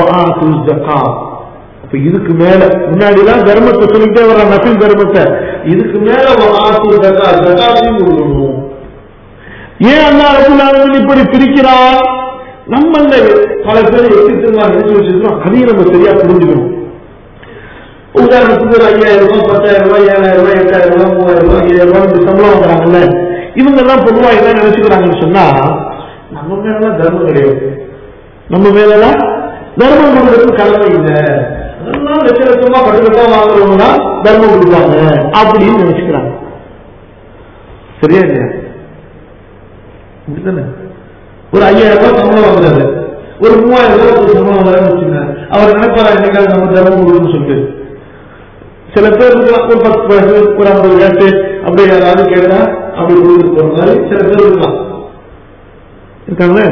இதுக்கு மேல முன்னாடி எல்லாம் தர்மத்தை சொல்லிட்டே வர்ற நபில் தர்மத்தை இதுக்கு மேல கொடுக்கணும் ஏன் அண்ணா ரகுலானவன் இப்படி பிரிக்கிறார் நம்ம பல பேர் எப்படி திரும்ப நினைச்சு வச்சிருக்கோம் அதையும் நம்ம சரியா புரிஞ்சுக்கணும் உதாரணத்துக்கு ஒரு ஐயாயிரம் ரூபாய் பத்தாயிரம் ரூபாய் ஏழாயிரம் ரூபாய் எட்டாயிரம் ரூபாய் மூவாயிரம் ரூபாய் ஐயாயிரம் ரூபாய் சம்பளம் வாங்குறாங்கல்ல இவங்க எல்லாம் பொதுவா என்ன நினைச்சுக்கிறாங்கன்னு சொன்னா நம்ம மேலாம் தர்மம் கிடையாது நம்ம மேலாம் தர்மம் கொடுக்கறதுக்கு கடமை இல்லை அதெல்லாம் லட்ச லட்சமா பட்டு கட்டா வாங்குறவங்க தான் தர்மம் கொடுப்பாங்க அப்படின்னு நினைச்சுக்கிறாங்க சரியா இல்லையா இப்படித்தானே ஒரு ஐயாயிரம் ரூபாய் சம்பளம் வாங்குறாரு ஒரு மூவாயிரம் ரூபாய் ஒரு சம்பளம் வாங்குறாருன்னு வச்சுங்க அவர் நினைப்பாரா என்னைக்காவது நம்ம தர்மம் கொடுக்கணும்னு சொல்லிட்டு சில பேர் இருக்கலாம் ஒரு பத்து பைசு ஒரு ஐம்பது காசு அப்படி யாராவது கேட்டா அப்படி கொடுத்துட்டு போற மாதிரி சில பேர் இருக்கலாம் இருக்காங்களே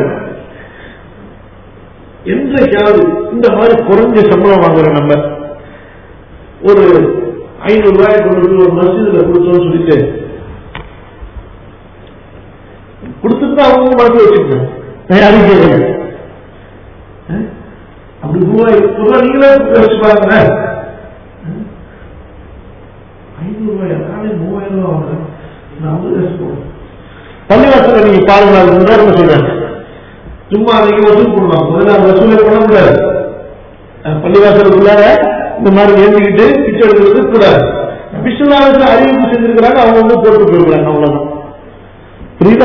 என்றைக்காவது இந்த மாதிரி குறைஞ்ச சம்பளம் வாங்குற நம்ம ஒரு ஐநூறு ரூபாய் கொண்டு போய் ஒரு மசூதில கொடுத்தோம்னு சொல்லிட்டு கொடுத்துட்டு அவங்க மனசு வச்சுக்கணும் நான் யாரும் கேட்கல அஹ்? அப்படி ரூபாய் ரூபாய் நீங்களே வச்சு பாருங்க ஐநூறு ரூபாய் நானே மூவாயிரம் ரூபாய் வாங்குறேன் நான் ஐம்பது காசு போடுறேன் பள்ளிவாசல நீங்க பாருங்க அது உதாரணம் சொல்றேன் சும்மா நீங்க வசூல் பண்ணலாம் முதல்ல அந்த வசூலை பண்ண முடியாது அஹ் பள்ளிவாசலுக்குள்ளார இந்த மாதிரி ஏந்திக்கிட்டு பிச்சை எடுக்கிறது கூடாது விஸ்வநாதத்துல அறிவிப்பு செஞ்சிருக்கிறாங்க அவங்க வந்து போட்டு போயிருக்கிறாங்க அவ்வளவுதான் புரியுதா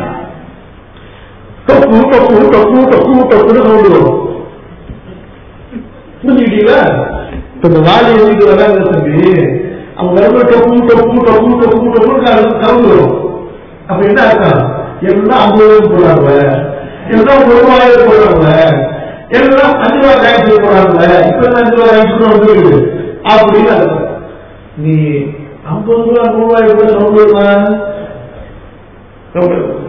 டொக்கு டொக்கு டொக்கு டொக்கு டொக்குன்னு சவுண்டு வரும் புரிஞ்சுக்கிட்டீங்களா இப்ப இந்த வாலி எழுதிட்டு வராங்க தம்பி அவங்க வரும்போது டொக்கு டொக்கு டொக்கு டொக்கு டொக்கு சவுண்டு வரும் அப்ப என்ன அர்த்தம் எல்லாம் ஐம்பது ரூபாய் போடுறாங்க எல்லாம் ஒரு ரூபாயிரம் போடுறாங்க எல்லாம் அஞ்சு ரூபாய் காய்ச்சி போடுறாங்க இப்ப என்ன அஞ்சு ரூபாய் காய்ச்சி வந்துருக்கு அப்படின்னு அர்த்தம் நீ ஐம்பது ரூபாய் நூறு ரூபாய் கூட சவுண்ட் வருமா சவுண்ட் வரும்.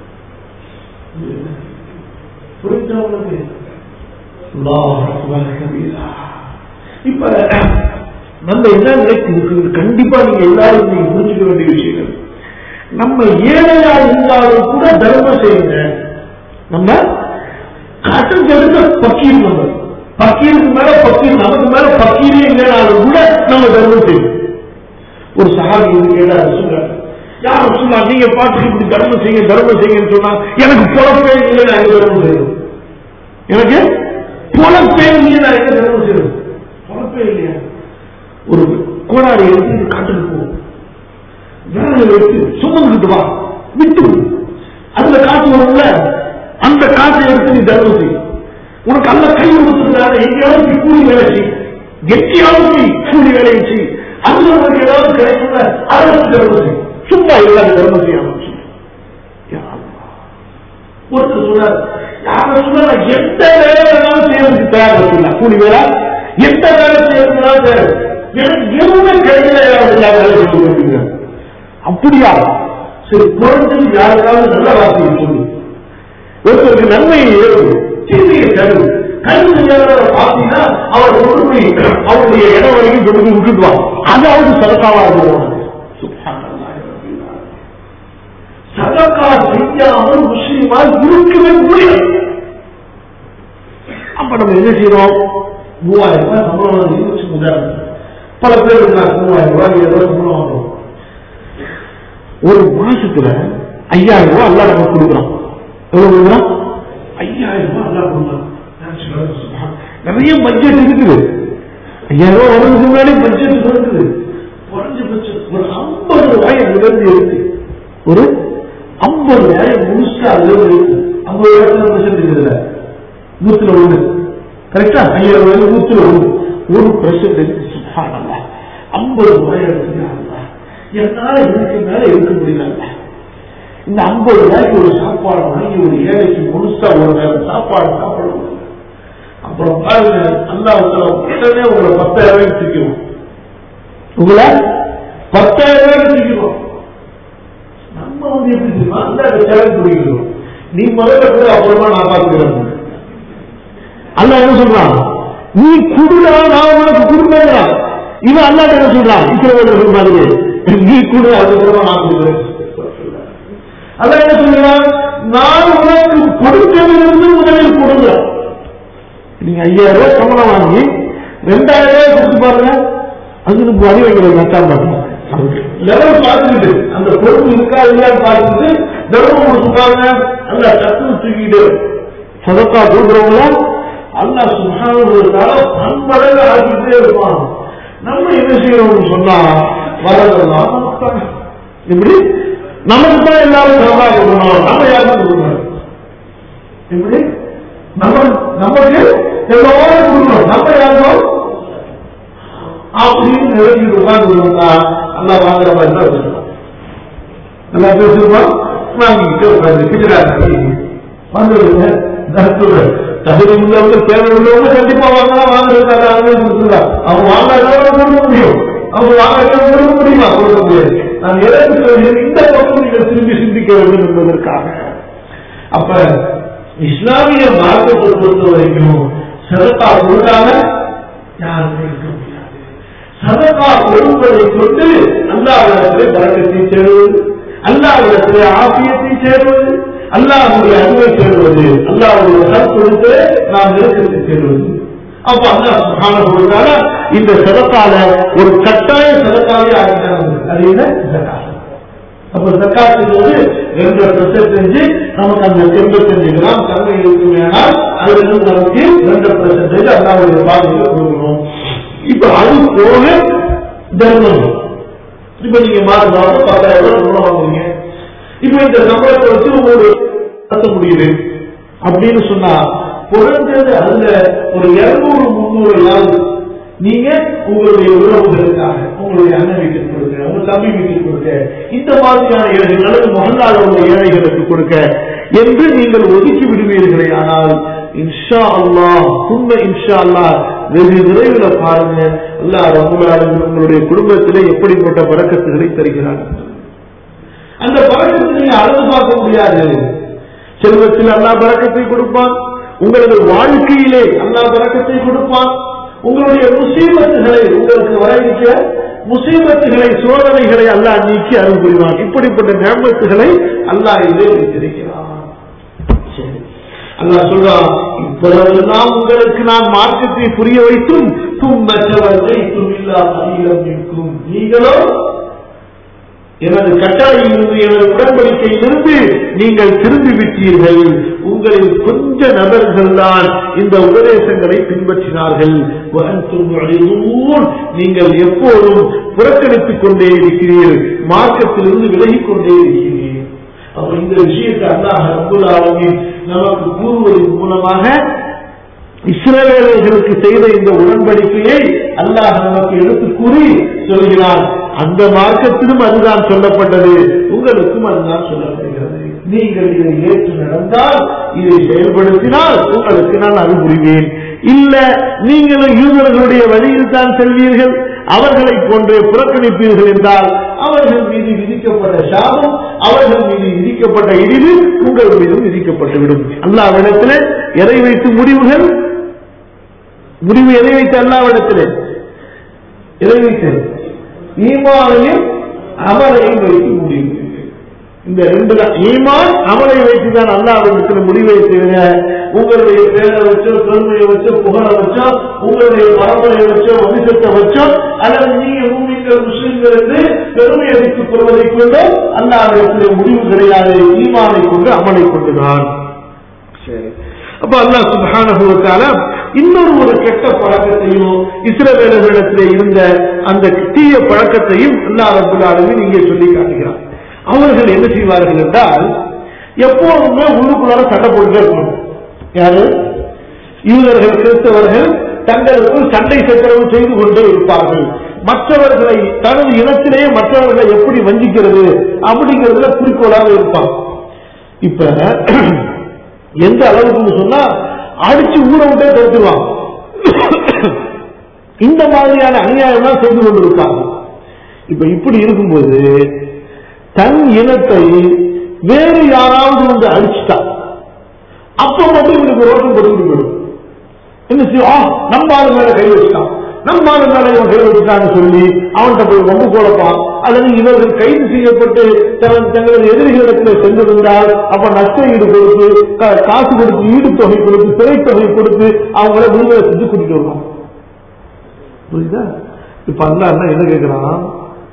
புரிஞ்சா உங்களுக்கு அல்லாஹ் அக்பர் கபீரா. இப்ப நம்ம என்ன நினைக்கிறது கண்டிப்பா நீங்க எல்லாரும் நீங்க புரிஞ்சுக்க வேண்டிய விஷயங்கள் நம்ம ஏழையா இருந்தாலும் கூட தர்மம் செய்யுங்க நம்ம கட்டம் கெடுத்த பக்கீர் நம்ம பக்கீருக்கு மேல பக்கீர் நமக்கு மேல பக்கீரே இல்லைனாலும் கூட நம்ம தர்மம் செய்யணும் ஒரு சகாபி வந்து கேட்டார் சொல்றாரு யாரும் சொன்னா நீங்க பாட்டு இப்படி தர்மம் செய்யுங்க தர்மம் செய்யுங்கன்னு சொன்னா எனக்கு பொழப்பே இல்லை நான் எங்க தர்மம் செய்யணும் எனக்கு பொழப்பே இல்லையே நான் எங்க தர்மம் செய்யணும் பொழப்பே இல்லையா ஒரு கோடாரி எடுத்து இந்த காட்டுக்கு போகும் விரலை எடுத்து சுமந்துக்கிட்டு வா விட்டு விடு. அதுல காசு வரும்ல அந்த காசை எடுத்து நீ தர்மம் செய் உனக்கு அல்ல கை கொடுத்துருக்காரு எங்கேயாவது போய் கூலி வேலை செய் எங்கேயாவது போய் கூலி வேலையை செய் அங்க உனக்கு ஏதாவது கிடைக்கும்ல அதை வச்சு தர்மம் செய் சும்மா எல்லாரும் தர்மம் செய்யாம செய். யா அல்லாஹ். ஒருத்தர் சொன்னார் யார சொன்னா எந்த வேலை வேணாலும் செய்யறதுக்கு தயார் வச்சுக்கலாம் கூலி வேலை எந்த வேலை செய்யறதுனாலும் தயார் எனக்கு எதுவுமே கிடைக்கல யாரும் வேலை செய்ய அப்படியா சரி குறைஞ்சது யாருக்காவது நல்ல வார்த்தையை சொல்லு ஒருத்தருக்கு நன்மையை ஏறும் தீமையை தரும் கல்வி செய்யாதவரை பார்த்தீங்கன்னா அவர் கொண்டு போய் அவருடைய இடம் வரைக்கும் கொண்டு போய் விட்டுடுவான் அதாவது சரக்காவா இருக்கும் சதக்கா செய்யாமல் முஸ்லீமா இருக்கவே முடியாது அப்ப நம்ம என்ன செய்யறோம் மூவாயிரம் ரூபாய் சம்பளம் வந்து வச்சு உதாரணம் பல பேர் இருக்காங்க மூவாயிரம் ரூபாய் ஏழு ரூபாய் சம்பளம் வாங்குறோம் ஒரு மாசத்துல ஐயாயிரம் ரூபாய் அல்லா நமக்கு கொடுக்குறான் எவ்வளவு கொடுக்குறான் ஐயாயிரம் ரூபாய் அல்லா கொடுக்குறான் நிறைய பட்ஜெட் இருக்குது ஐயாயிரம் ரூபாய் வரதுக்கு முன்னாடி பட்ஜெட் இருக்குது குறைஞ்சபட்சம் ஒரு ஐம்பது ரூபாய் அதுல இருந்து இருக்கு ஒரு ஐம்பது ரூபாய் முழுசா அதுல இருந்து இருக்கு ஐம்பது ரூபாய் பர்சன்ட் இருக்குதுல்ல நூத்துல ஒண்ணு கரெக்டா ஐயாயிரம் ரூபாய் நூத்துல ஒண்ணு ஒரு பர்சன்ட் இருக்கு சுபானல்லா ஐம்பது ரூபாய் எடுத்துக்கிறாங்க என்னால இதுக்கு மேல இருக்க முடியல இந்த ஐம்பது ரூபாய்க்கு ஒரு சாப்பாடு வாங்கி ஒரு ஏழைக்கு முழுசா ஒரு நேரம் சாப்பாடு சாப்பிட முடியல. அப்புறம் பாருங்க அல்லா உடனே உங்களை பத்தாயிரம் ரூபாய்க்கு தூக்கிடும் உங்களை பத்தாயிரம் ரூபாய்க்கு தூக்கிடும் நம்ம வந்து எப்படி தெரியுமா அந்த செலவு பிடிக்கிறோம் நீ முதல்ல கூட அப்புறமா நான் பார்த்துக்கிறேன் அல்ல என்ன சொல்றான் நீ குடுடா நான் உனக்கு குடும்பங்கிறான் இவன் அல்லாட்ட என்ன சொல்றான் இஸ்ரவேலர்கள் மாதிரி நீ குடு அதுக்கப்புறமா நான் கொடுக்குறேன் அதான் என்ன சொல்றான் நான் உனக்கு கொடுத்ததிலிருந்து முதலில் கொடுங்க நீங்க ஐயாயிரம் ரூபாய் சம்பளம் வாங்கி ரெண்டாயிரம் ரூபாய் கொடுத்து பாருங்க அதுக்கு வரி வைக்கிறது நட்டா பாருங்க லெவல் பார்த்துக்கிட்டு அந்த பொறுப்பு இருக்கா இல்லையான்னு பார்த்துட்டு தர்மம் கொடுத்துருக்காங்க அந்த டக்குனு தூக்கிட்டு சதக்கா கொடுக்குறவங்கள அல்லா சுகாதார பண்படங்க ஆக்கிட்டே இருப்பான் நம்ம என்ன செய்யறோம்னு சொன்னா வரதெல்லாம் நமக்கு இப்படி நமக்கு தான் எல்லாரும் சதக்கா கொடுக்கணும் நம்ம யாருக்கும் கொடுக்கணும் இப்படி நம்ம நமக்கு எல்லாரும் கொடுக்கணும் நம்ம யாரும் இறங்கி உட்கார்ந்து இருந்தா நல்லா வாங்குற மாதிரி தான் வச்சிருக்கோம் நல்லா பேசுவோம் வாங்கிக்கிட்டு உட்காந்து குஜராத்தி வந்துடுங்க தருத்துவர் தகுதி உள்ளவங்க தேவை உள்ளவங்க கண்டிப்பா வாங்கலாம் வாங்குறதுக்காக அவங்க கொடுத்துருக்கா அவங்க வாங்காதவங்க கொடுக்க முடியும் அவங்க வாங்காதவங்க கொடுக்க முடியுமா கொடுக்க முடியாது நான் எதற்கு சொல்கிறேன் இந்த பக்கம் நீங்கள் திரும்பி சிந்திக்க வேண்டும் என்பதற்காக அப்ப இஸ்லாமிய மார்க்கத்தை பொறுத்த வரைக்கும் சதக்கா கொடுக்காம யாருமே இருக்க முடியாது சதக்கா கொடுப்பதை கொண்டு அல்லாவிடத்திலே பழக்கத்தை சேருவது அல்லாவிடத்திலே ஆசியத்தை சேருவது அல்லாஹுடைய அன்பை சேருவது அல்லாஹுடைய கல் கொடுத்து நாம் நெருக்கத்தை சேருவது அப்ப அல்லா சுகான இந்த சதக்கால ஒரு கட்டாய சதக்காவே ஆகிட்டாங்க அது என்ன ஜக்காத் அப்ப ஜக்காத் போது ரெண்டு பெர்சன்டேஜ் நமக்கு அந்த எண்பத்தஞ்சு கிராம் தன்மை இருக்குமேனால் அதுல இருந்து நமக்கு ரெண்டு பெர்சன்டேஜ் அல்லாவுடைய பாதையில கொடுக்கணும் இப்ப அது போக தர்மம் இப்ப நீங்க மாதம் மாதம் பத்தாயிரம் ரூபாய் சம்பளம் வாங்குறீங்க இப்ப இந்த சம்பளத்தை வச்சு உங்களுக்கு நடத்த முடியுது அப்படின்னு சொன்னா குறைஞ்சது அதுல ஒரு இருநூறு முன்னூறு நீங்க உங்களுடைய உறவுகளுக்காக உங்களுடைய அண்ணன் வீட்டுக்கு கொடுக்க உங்க தம்பி வீட்டுக்கு கொடுக்க இந்த மாதிரியான ஏழைகள் அல்லது மகளால் உள்ள ஏழைகளுக்கு கொடுக்க என்று நீங்கள் ஒதுக்கி விடுவீர்களே ஆனால் இன்ஷா அல்லா உண்மை இன்ஷா அல்லா வெகு விரைவில் பாருங்க அல்லா ரகுலாலும் உங்களுடைய குடும்பத்திலே எப்படிப்பட்ட பழக்கத்துகளை தருகிறார்கள் அந்த பழக்கத்தை நீங்க அளந்து பார்க்க முடியாது செல்வத்தில் அல்லா பழக்கத்தை கொடுப்பான் உங்களது வாழ்க்கையிலே அல்லா பழக்கத்தை கொடுப்பான் உங்களுடைய முசீபத்துகளை உங்களுக்கு வர இருக்கிற முசீபத்துகளை சோதனைகளை அல்லாஹ் நீக்கி அருள் புரிவான் இப்படிப்பட்ட நேமத்துகளை அல்லாஹ் இதே வைத்திருக்கிறான் சரி. அல்லாஹ் சொல்றான் இப்பொழுதெல்லாம் உங்களுக்கு நான் மார்க்கத்தை புரிய வைத்தும் தும்பற்றவர்களை துமில்லா அகிலம் இருக்கும் நீங்களோ எனது கட்டாயிலிருந்து எனது உடன்படிக்கையிலிருந்து நீங்கள் திரும்பி விட்டீர்கள் உங்களில் கொஞ்ச நபர்கள் தான் இந்த உபதேசங்களை பின்பற்றினார்கள் வஅன்தும் முஅரிதூன். நீங்கள் எப்போதும் புறக்கணித்துக் கொண்டே இருக்கிறீர்கள் மார்க்கத்திலிருந்து விலகிக் கொண்டே இருக்கிறீர்கள் அப்ப இந்த விஷயத்தை அல்லாஹ் ரப்புல் ஆலமீன் நமக்கு கூறுவதன் மூலமாக இஸ்ரவேலர்களுக்கு செய்த இந்த உடன்படிக்கையை அல்லாஹ் நமக்கு எடுத்து கூறி சொல்கிறான் அந்த மார்க்கத்திலும் அதுதான் சொல்லப்பட்டது உங்களுக்கும் அதுதான் சொல்லப்படுகிறது நீங்கள் இதை ஏற்று நடந்தால் இதை செயல்படுத்தினால் உங்களுக்கு நான் அது புரிவேன் இல்ல நீங்களும் யூதர்களுடைய வழியில் தான் செல்வீர்கள் அவர்களை போன்று புறக்கணிப்பீர்கள் என்றால் அவர்கள் மீது விதிக்கப்பட்ட சாபம் அவர்கள் மீது விதிக்கப்பட்ட இழிவு உங்கள் மீதும் விதிக்கப்பட்டுவிடும் அல்லாவிடத்தில் எதை வைத்து முடிவுகள் முடிவு எதை வைத்து அல்லாவிடத்தில் எதை வைத்து ஈமானையும் அமலையும் வைத்து முடிவு இந்த ரெண்டு தான் ஈமான் அமலை வைத்து தான் அல்லாவிடத்தில் முடிவை செய்ய உங்களுடைய பேரை வச்சோ பெருமையை வச்சோ புகழை வச்சோ உங்களுடைய பரம்பரையை வச்சோ வம்சத்தை வச்சோ அல்லது நீங்க மூமிங்கள் முஸ்லிம்கள் என்று பெருமை அடித்துக் கொள்வதை கொண்டு அல்லாவிடத்தில் முடிவு கிடையாது ஈமானை கொண்டு அமலை கொண்டுதான் சரி அப்ப அல்லாஹ் சுப்ஹானஹு வ தஆலா இன்னொரு ஒரு கெட்ட பழக்கத்தையும் இஸ்ரவேலர்களிடத்திலே இருந்த அந்த தீய பழக்கத்தையும் அல்லாஹ் ரப்பல் ஆலமீன் இங்கே சொல்லி காட்டுகிறார் அவர்கள் என்ன செய்வார்கள் என்றால் எப்போதுமே உள்ளுக்குள்ளார சண்டை போட்டுட்டே இருக்கணும் யாரு யூதர்கள் கிறிஸ்தவர்கள் தங்களுக்குள் சண்டை சச்சரவு செய்து கொண்டே இருப்பார்கள் மற்றவர்களை தனது இனத்திலேயே மற்றவர்களை எப்படி வஞ்சிக்கிறது அப்படிங்கிறதுல குறிக்கோளாக இருப்பாங்க இப்ப எந்த அளவுக்கு சொன்னா அடிச்சு ஊற விட்டே தடுத்துருவாங்க இந்த மாதிரியான அநியாயம் தான் செய்து கொண்டிருப்பாங்க இப்ப இப்படி இருக்கும்போது தன் இனத்தை வேறு யாராவது வந்து அடிச்சுட்டா அப்ப மட்டும் இவனுக்கு ரோட்டம் கொடுத்து போயிடும் என்ன செய்யும் ஆ, நம்ம ஆளு மேல கை வச்சுட்டான் நம்ம ஆளு மேல இவன் கை வச்சுட்டான்னு சொல்லி அவன்கிட்ட போய் ரொம்ப குழப்பான் அல்லது இவர்கள் கைது செய்யப்பட்டு தங்கள் தங்களது எதிரிகளிடத்தில் சென்றிருந்தால் அப்ப நஷ்ட ஈடு கொடுத்து கா- காசு கொடுத்து ஈடு தொகை கொடுத்து சிறைத்தொகை கொடுத்து அவங்கள விடுதலை செஞ்சு கூட்டிட்டு வருவான் புரியுதா இப்ப அல்ல என்ன கேட்கிறான்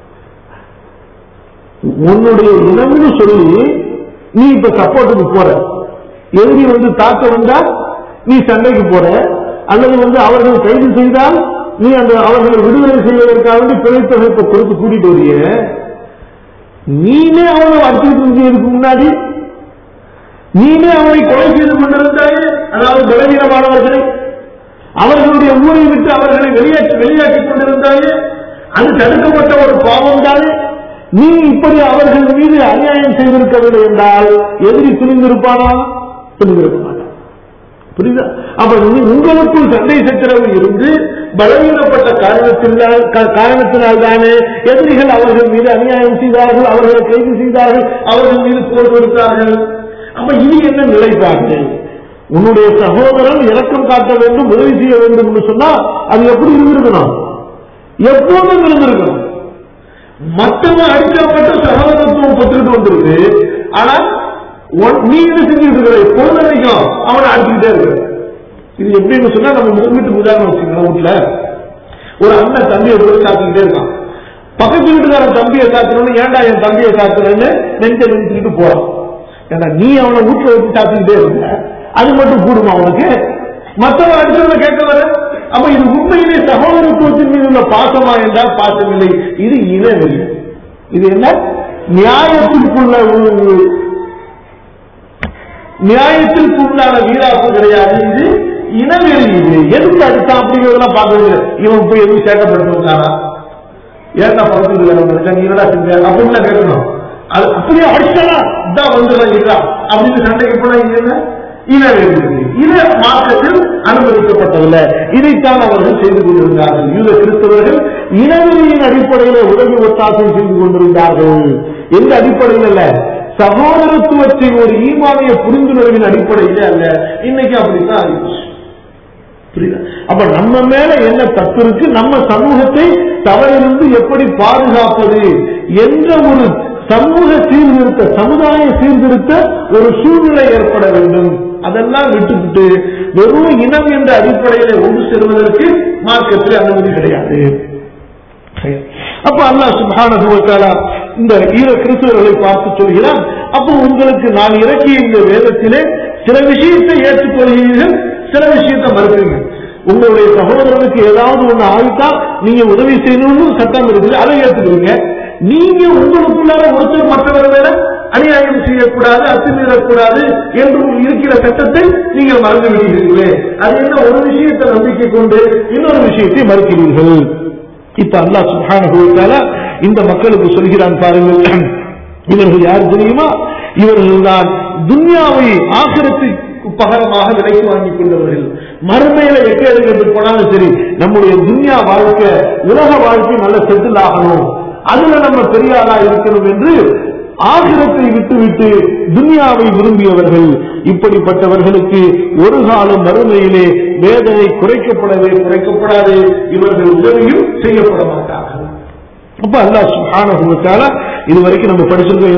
உன்னுடைய இனம்னு சொல்லி நீ இப்ப சப்போர்ட்டுக்கு போற எதிரி வந்து தாக்க வந்தா நீ சண்டைக்கு போற அல்லது வந்து அவர்கள் கைது செய்தால் நீ அந்த அவர்களை விடுதலை செய்வதற்காக வேண்டி பிழைத்தொகை இப்ப கொடுத்து கூட்டிட்டு வரிய நீனே அவனை அடிச்சுட்டு இருந்ததுக்கு முன்னாடி நீனே அவனை கொலை செய்து கொண்டிருந்தாயே அதாவது பலவீனமானவர்களை அவர்களுடைய ஊரை விட்டு அவர்களை வெளியேற்றி வெளியாக்கிக் கொண்டிருந்தாயே அது தடுக்கப்பட்ட ஒரு பாவம் தானே நீ இப்படி அவர்கள் மீது அநியாயம் செய்திருக்கவில்லை என்றால் எதிரி துணிந்திருப்பானா துணிந்திருக்க மாட்டான் புரியுதா அப்ப நீ உங்களுக்குள் சண்டை சச்சரவு இருந்து பலவீனப்பட்ட காரணத்தினால் கா- காரணத்தினால் தானே எதிரிகள் அவர்கள் மீது அநியாயம் செய்தார்கள் அவர்களை கைது செய்தார்கள் அவர்கள் மீது போர் கொடுத்தார்கள் அப்ப இது என்ன நிலைப்பாடு உன்னுடைய சகோதரன் இரக்கம் காட்ட வேண்டும் உதவி செய்ய வேண்டும் என்று சொன்னா அது எப்படி இருந்திருக்கணும் எப்போதும் இருந்திருக்கணும் மற்றவன் அடிக்கப்பட்ட சகோதரத்துவம் பெற்றுட்டு வந்திருக்கு ஆனா உன்- நீ என்ன செஞ்சுட்டு இருக்கிற பொழுது வரைக்கும் அவனை அடிச்சுக்கிட்டே இருக்கிற இது எப்படின்னு சொன்னா நம்ம வீட்டுக்கு உதாரணம் வச்சுக்கலாம் வீட்டுல ஒரு அண்ணன் தம்பியை போய் சாத்திக்கிட்டே இருக்கான் பக்கத்து வீட்டுக்காரன் தம்பியை சாத்தணும்னு ஏன்டா என் தம்பியை சாத்துறேன்னு நெஞ்ச நினைச்சுக்கிட்டு போறான் ஏன்னா நீ அவனை வீட்டுல வச்சு சாத்திக்கிட்டே இருக்க அது மட்டும் கூடுமா அவனுக்கு மற்றவன் அடிச்சவனை கேட்க வர அப்ப இது உண்மையிலே சகோதரத்துவத்தின் மீது உள்ள பாசமா என்றால் பாசமில்லை இது இனவெளி இது என்ன நியாயத்திற்குள்ள ஒரு நியாயத்திற்கு உண்டான வீராப்பு கிடையாது இது இனவெளி இது எதுக்கு அடித்தான் அப்படிங்கிறதெல்லாம் பார்க்கறது இல்லை. இவன் போய் எதுவும் சேட்டப்பட்டு வந்தானா ஏன்னா பக்கத்துல வேற இருக்கா நீ என்னடா செஞ்ச அப்படின்னு கேட்கணும் அது அப்படியே அடிச்சனா இதான் வந்துடலாம் இருக்கா அப்படின்னு சண்டைக்கு போனா இது என்ன இனவெளி இதை மாற்றத்தில் அனுமதிக்கப்பட்டதில்லை இதைத்தான் அவர்கள் செய்து கொண்டிருந்தார்கள் யூத கிறிஸ்தவர்கள் இனவெளியின் அடிப்படையில உதவி ஒத்தாசை செய்து கொண்டிருந்தார்கள் எந்த அடிப்படையில் அல்ல சகோதரத்துவத்தின் ஒரு ஈமானிய புரிந்துணர்வின் அடிப்படையிலே அல்ல இன்னைக்கு அப்படித்தான் ஆயிடுச்சு புரியுதா அப்ப நம்ம மேல என்ன தப்பு இருக்கு நம்ம சமூகத்தை தவறிலிருந்து எப்படி பாதுகாப்பது என்ற ஒரு சமூக சீர்திருத்த சமுதாய சீர்திருத்த ஒரு சூழ்நிலை ஏற்பட வேண்டும் அதெல்லாம் விட்டுவிட்டு வெறும் இனம் என்ற அடிப்படையில ஒன்று செல்வதற்கு மார்க்கத்தில் அனுமதி கிடையாது அப்ப அல்லாஹ் சுப்ஹானஹு வ தஆலா இந்த ஈர கிறிஸ்தவர்களை பார்த்து சொல்கிறான் அப்போ உங்களுக்கு நான் இறக்கிய இந்த வேதத்திலே சில விஷயத்தை ஏற்றுக்கொள்கிறீர்கள் சில விஷயத்தை மறுக்கிறீங்க உங்களுடைய சகோதரனுக்கு ஏதாவது ஒண்ணு ஆகிட்டா நீங்க உதவி செய்யணும்னு சட்டம் இருக்குது அதை ஏற்றுக்கிறீங்க நீங்க உங்களுக்குள்ளார ஒருத்தர் மற்றவர் மேல அநியாயம் செய்யக்கூடாது அத்துமீறக்கூடாது என்று இருக்கிற சட்டத்தை நீங்கள் மறந்து விடுகிறீர்களே அது என்ன ஒரு விஷயத்தை நம்பிக்கை கொண்டு இன்னொரு விஷயத்தை மறுக்கிறீர்கள் இப்ப அல்லாஹ் சுப்ஹானஹு வ தஆலா இந்த மக்களுக்கு சொல்கிறான் பாருங்கள் இவர்கள் யார் தெரியுமா இவர்கள் தான் துன்யாவை ஆசிரத்துக்கு பகரமாக விலைக்கு வாங்கிக் கொண்டவர்கள் மறுமையில எட்டு எடுக்கிறது போனாலும் சரி நம்முடைய துன்யா வாழ்க்கை உலக வாழ்க்கை நல்ல செட்டில் ஆகணும் அதுல நம்ம பெரிய ஆளா இருக்கணும் என்று ஆகிரத்தை விட்டுவிட்டு துன்யாவை விரும்பியவர்கள் இப்படிப்பட்டவர்களுக்கு ஒரு காலம் மறுமையிலே வேதனை குறைக்கப்படவே குறைக்கப்படாது இவர்கள் உதவியும் செய்யப்பட மாட்டார்கள் அப்ப அல்லாஹ் சுப்ஹானஹு வ தஆலா இது வரைக்கும் நம்ம படிச்சிருக்கோம்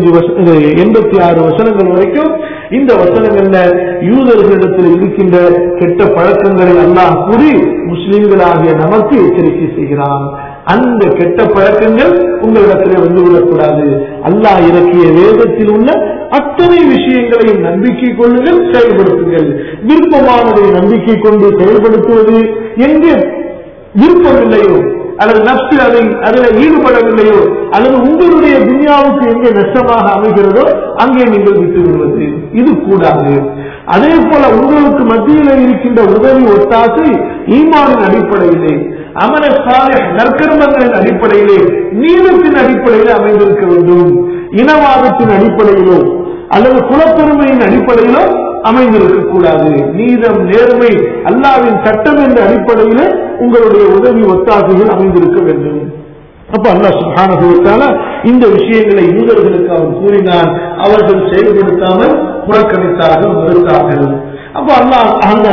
85 எண்பத்தி ஆறு வசனங்கள் வரைக்கும் இந்த வசனங்கள்ல யூதர்களிடத்தில் இருக்கின்ற கெட்ட பழக்கங்களை அல்லாஹ் கூறி முஸ்லிம்களாகிய நமக்கு எச்சரிக்கை செய்கிறான் அந்த கெட்ட பழக்கங்கள் உங்களிடத்திலே வந்து விடக்கூடாது அல்லாஹ் இறக்கிய வேதத்தில் உள்ள அத்தனை விஷயங்களையும் நம்பிக்கை கொள்ளுங்கள் செயல்படுத்துங்கள் விருப்பமானதை நம்பிக்கை கொண்டு செயல்படுத்துவது எங்கே விருப்பமில்லையோ அல்லது நப்சு அதை அதில் ஈடுபடவில்லையோ அல்லது உங்களுடைய துன்யாவுக்கு எங்கே நஷ்டமாக அமைகிறதோ அங்கே நீங்கள் விட்டு விடுவது இது கூடாது அதே போல உங்களுக்கு மத்தியில் இருக்கின்ற உதவி ஒத்தாசை ஈமானின் அடிப்படையிலே அமர சாலை நற்கர்மங்களின் அடிப்படையிலே நீளத்தின் அடிப்படையில் அமைந்திருக்க வேண்டும் இனவாதத்தின் அடிப்படையிலோ அல்லது குலப்பெருமையின் அடிப்படையிலோ அமைந்திருக்க கூடாது நீதம் நேர்மை அல்லாவின் சட்டம் என்ற அடிப்படையில உங்களுடைய உதவி ஒத்தாசைகள் அமைந்திருக்க வேண்டும் அப்ப அல்லாஹ் சுப்ஹானஹு வ தஆலா இந்த விஷயங்களை யூதர்களுக்கு அவன் கூறினான் அவர்கள் செயல்படுத்தாமல் புறக்கணித்தார்கள் மறுத்தார்கள் அப்ப அல்லாஹ் அந்த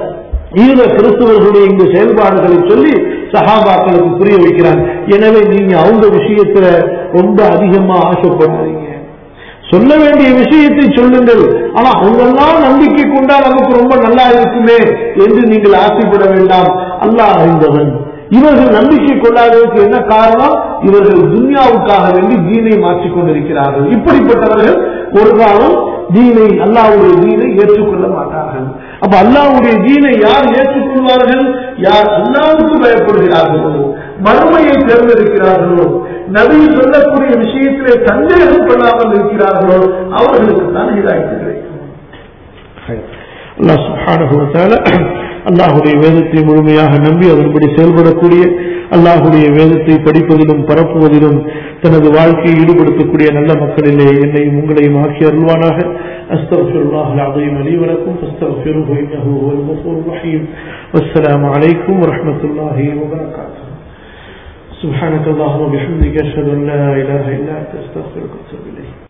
ஈர கிறிஸ்தவர்களுடைய இந்த செயல்பாடுகளை சொல்லி சஹாபாக்களுக்கு புரிய வைக்கிறான் எனவே நீங்க அவங்க விஷயத்துல ரொம்ப அதிகமா ஆசைப்படாதீங்க சொல்ல வேண்டிய விஷயத்தை சொல்லுங்கள் ஆனா அவங்கெல்லாம் நம்பிக்கை கொண்டா நமக்கு ரொம்ப நல்லா இருக்குமே என்று நீங்கள் ஆசைப்பட வேண்டாம் அல்லாஹ் அறிந்தவன் இவர்கள் நம்பிக்கை கொள்ளாததற்கு என்ன காரணம் இவர்கள் துன்யாவுக்காக வேண்டி தீனை மாற்றிக் கொண்டிருக்கிறார்கள் இப்படிப்பட்டவர்கள் ஒரு காலம் தீனை அல்லாவுடைய தீனை ஏற்றுக்கொள்ள மாட்டார்கள் அப்ப அல்லாவுடைய தீனை யார் ஏற்றுக்கொள்வார்கள் யார் அல்லாவுக்கு பயப்படுகிறார்களோ மறுமையை தேர்ந்தெடுக்கிறார்களோ நபி சொல்லக்கூடிய விஷயத்திலே சந்தேகம் கொள்ளாமல் இருக்கிறார்களோ அவர்களுக்கு தான் இதாய்த்து கிடைக்கும் அல்லாஹ் சுப்ஹானஹு வ தஆலா அல்லாஹுடைய வேதத்தை முழுமையாக நம்பி அதன்படி செயல்படக்கூடிய அல்லாஹுடைய வேதத்தை படிப்பதிலும் பரப்புவதிலும் தனது வாழ்க்கையை ஈடுபடுத்தக்கூடிய நல்ல மக்களிலே என்னையும் உங்களையும் ஆக்கி அருள்வானாக أستغفر الله العظيم لي ولكم فاستغفروه إنه هو الغفور الرحيم والسلام عليكم ورحمة الله وبركاته سبحانك اللهم وبحمدك أشهد أن لا إله إلا أنت أستغفرك وأتوب إليك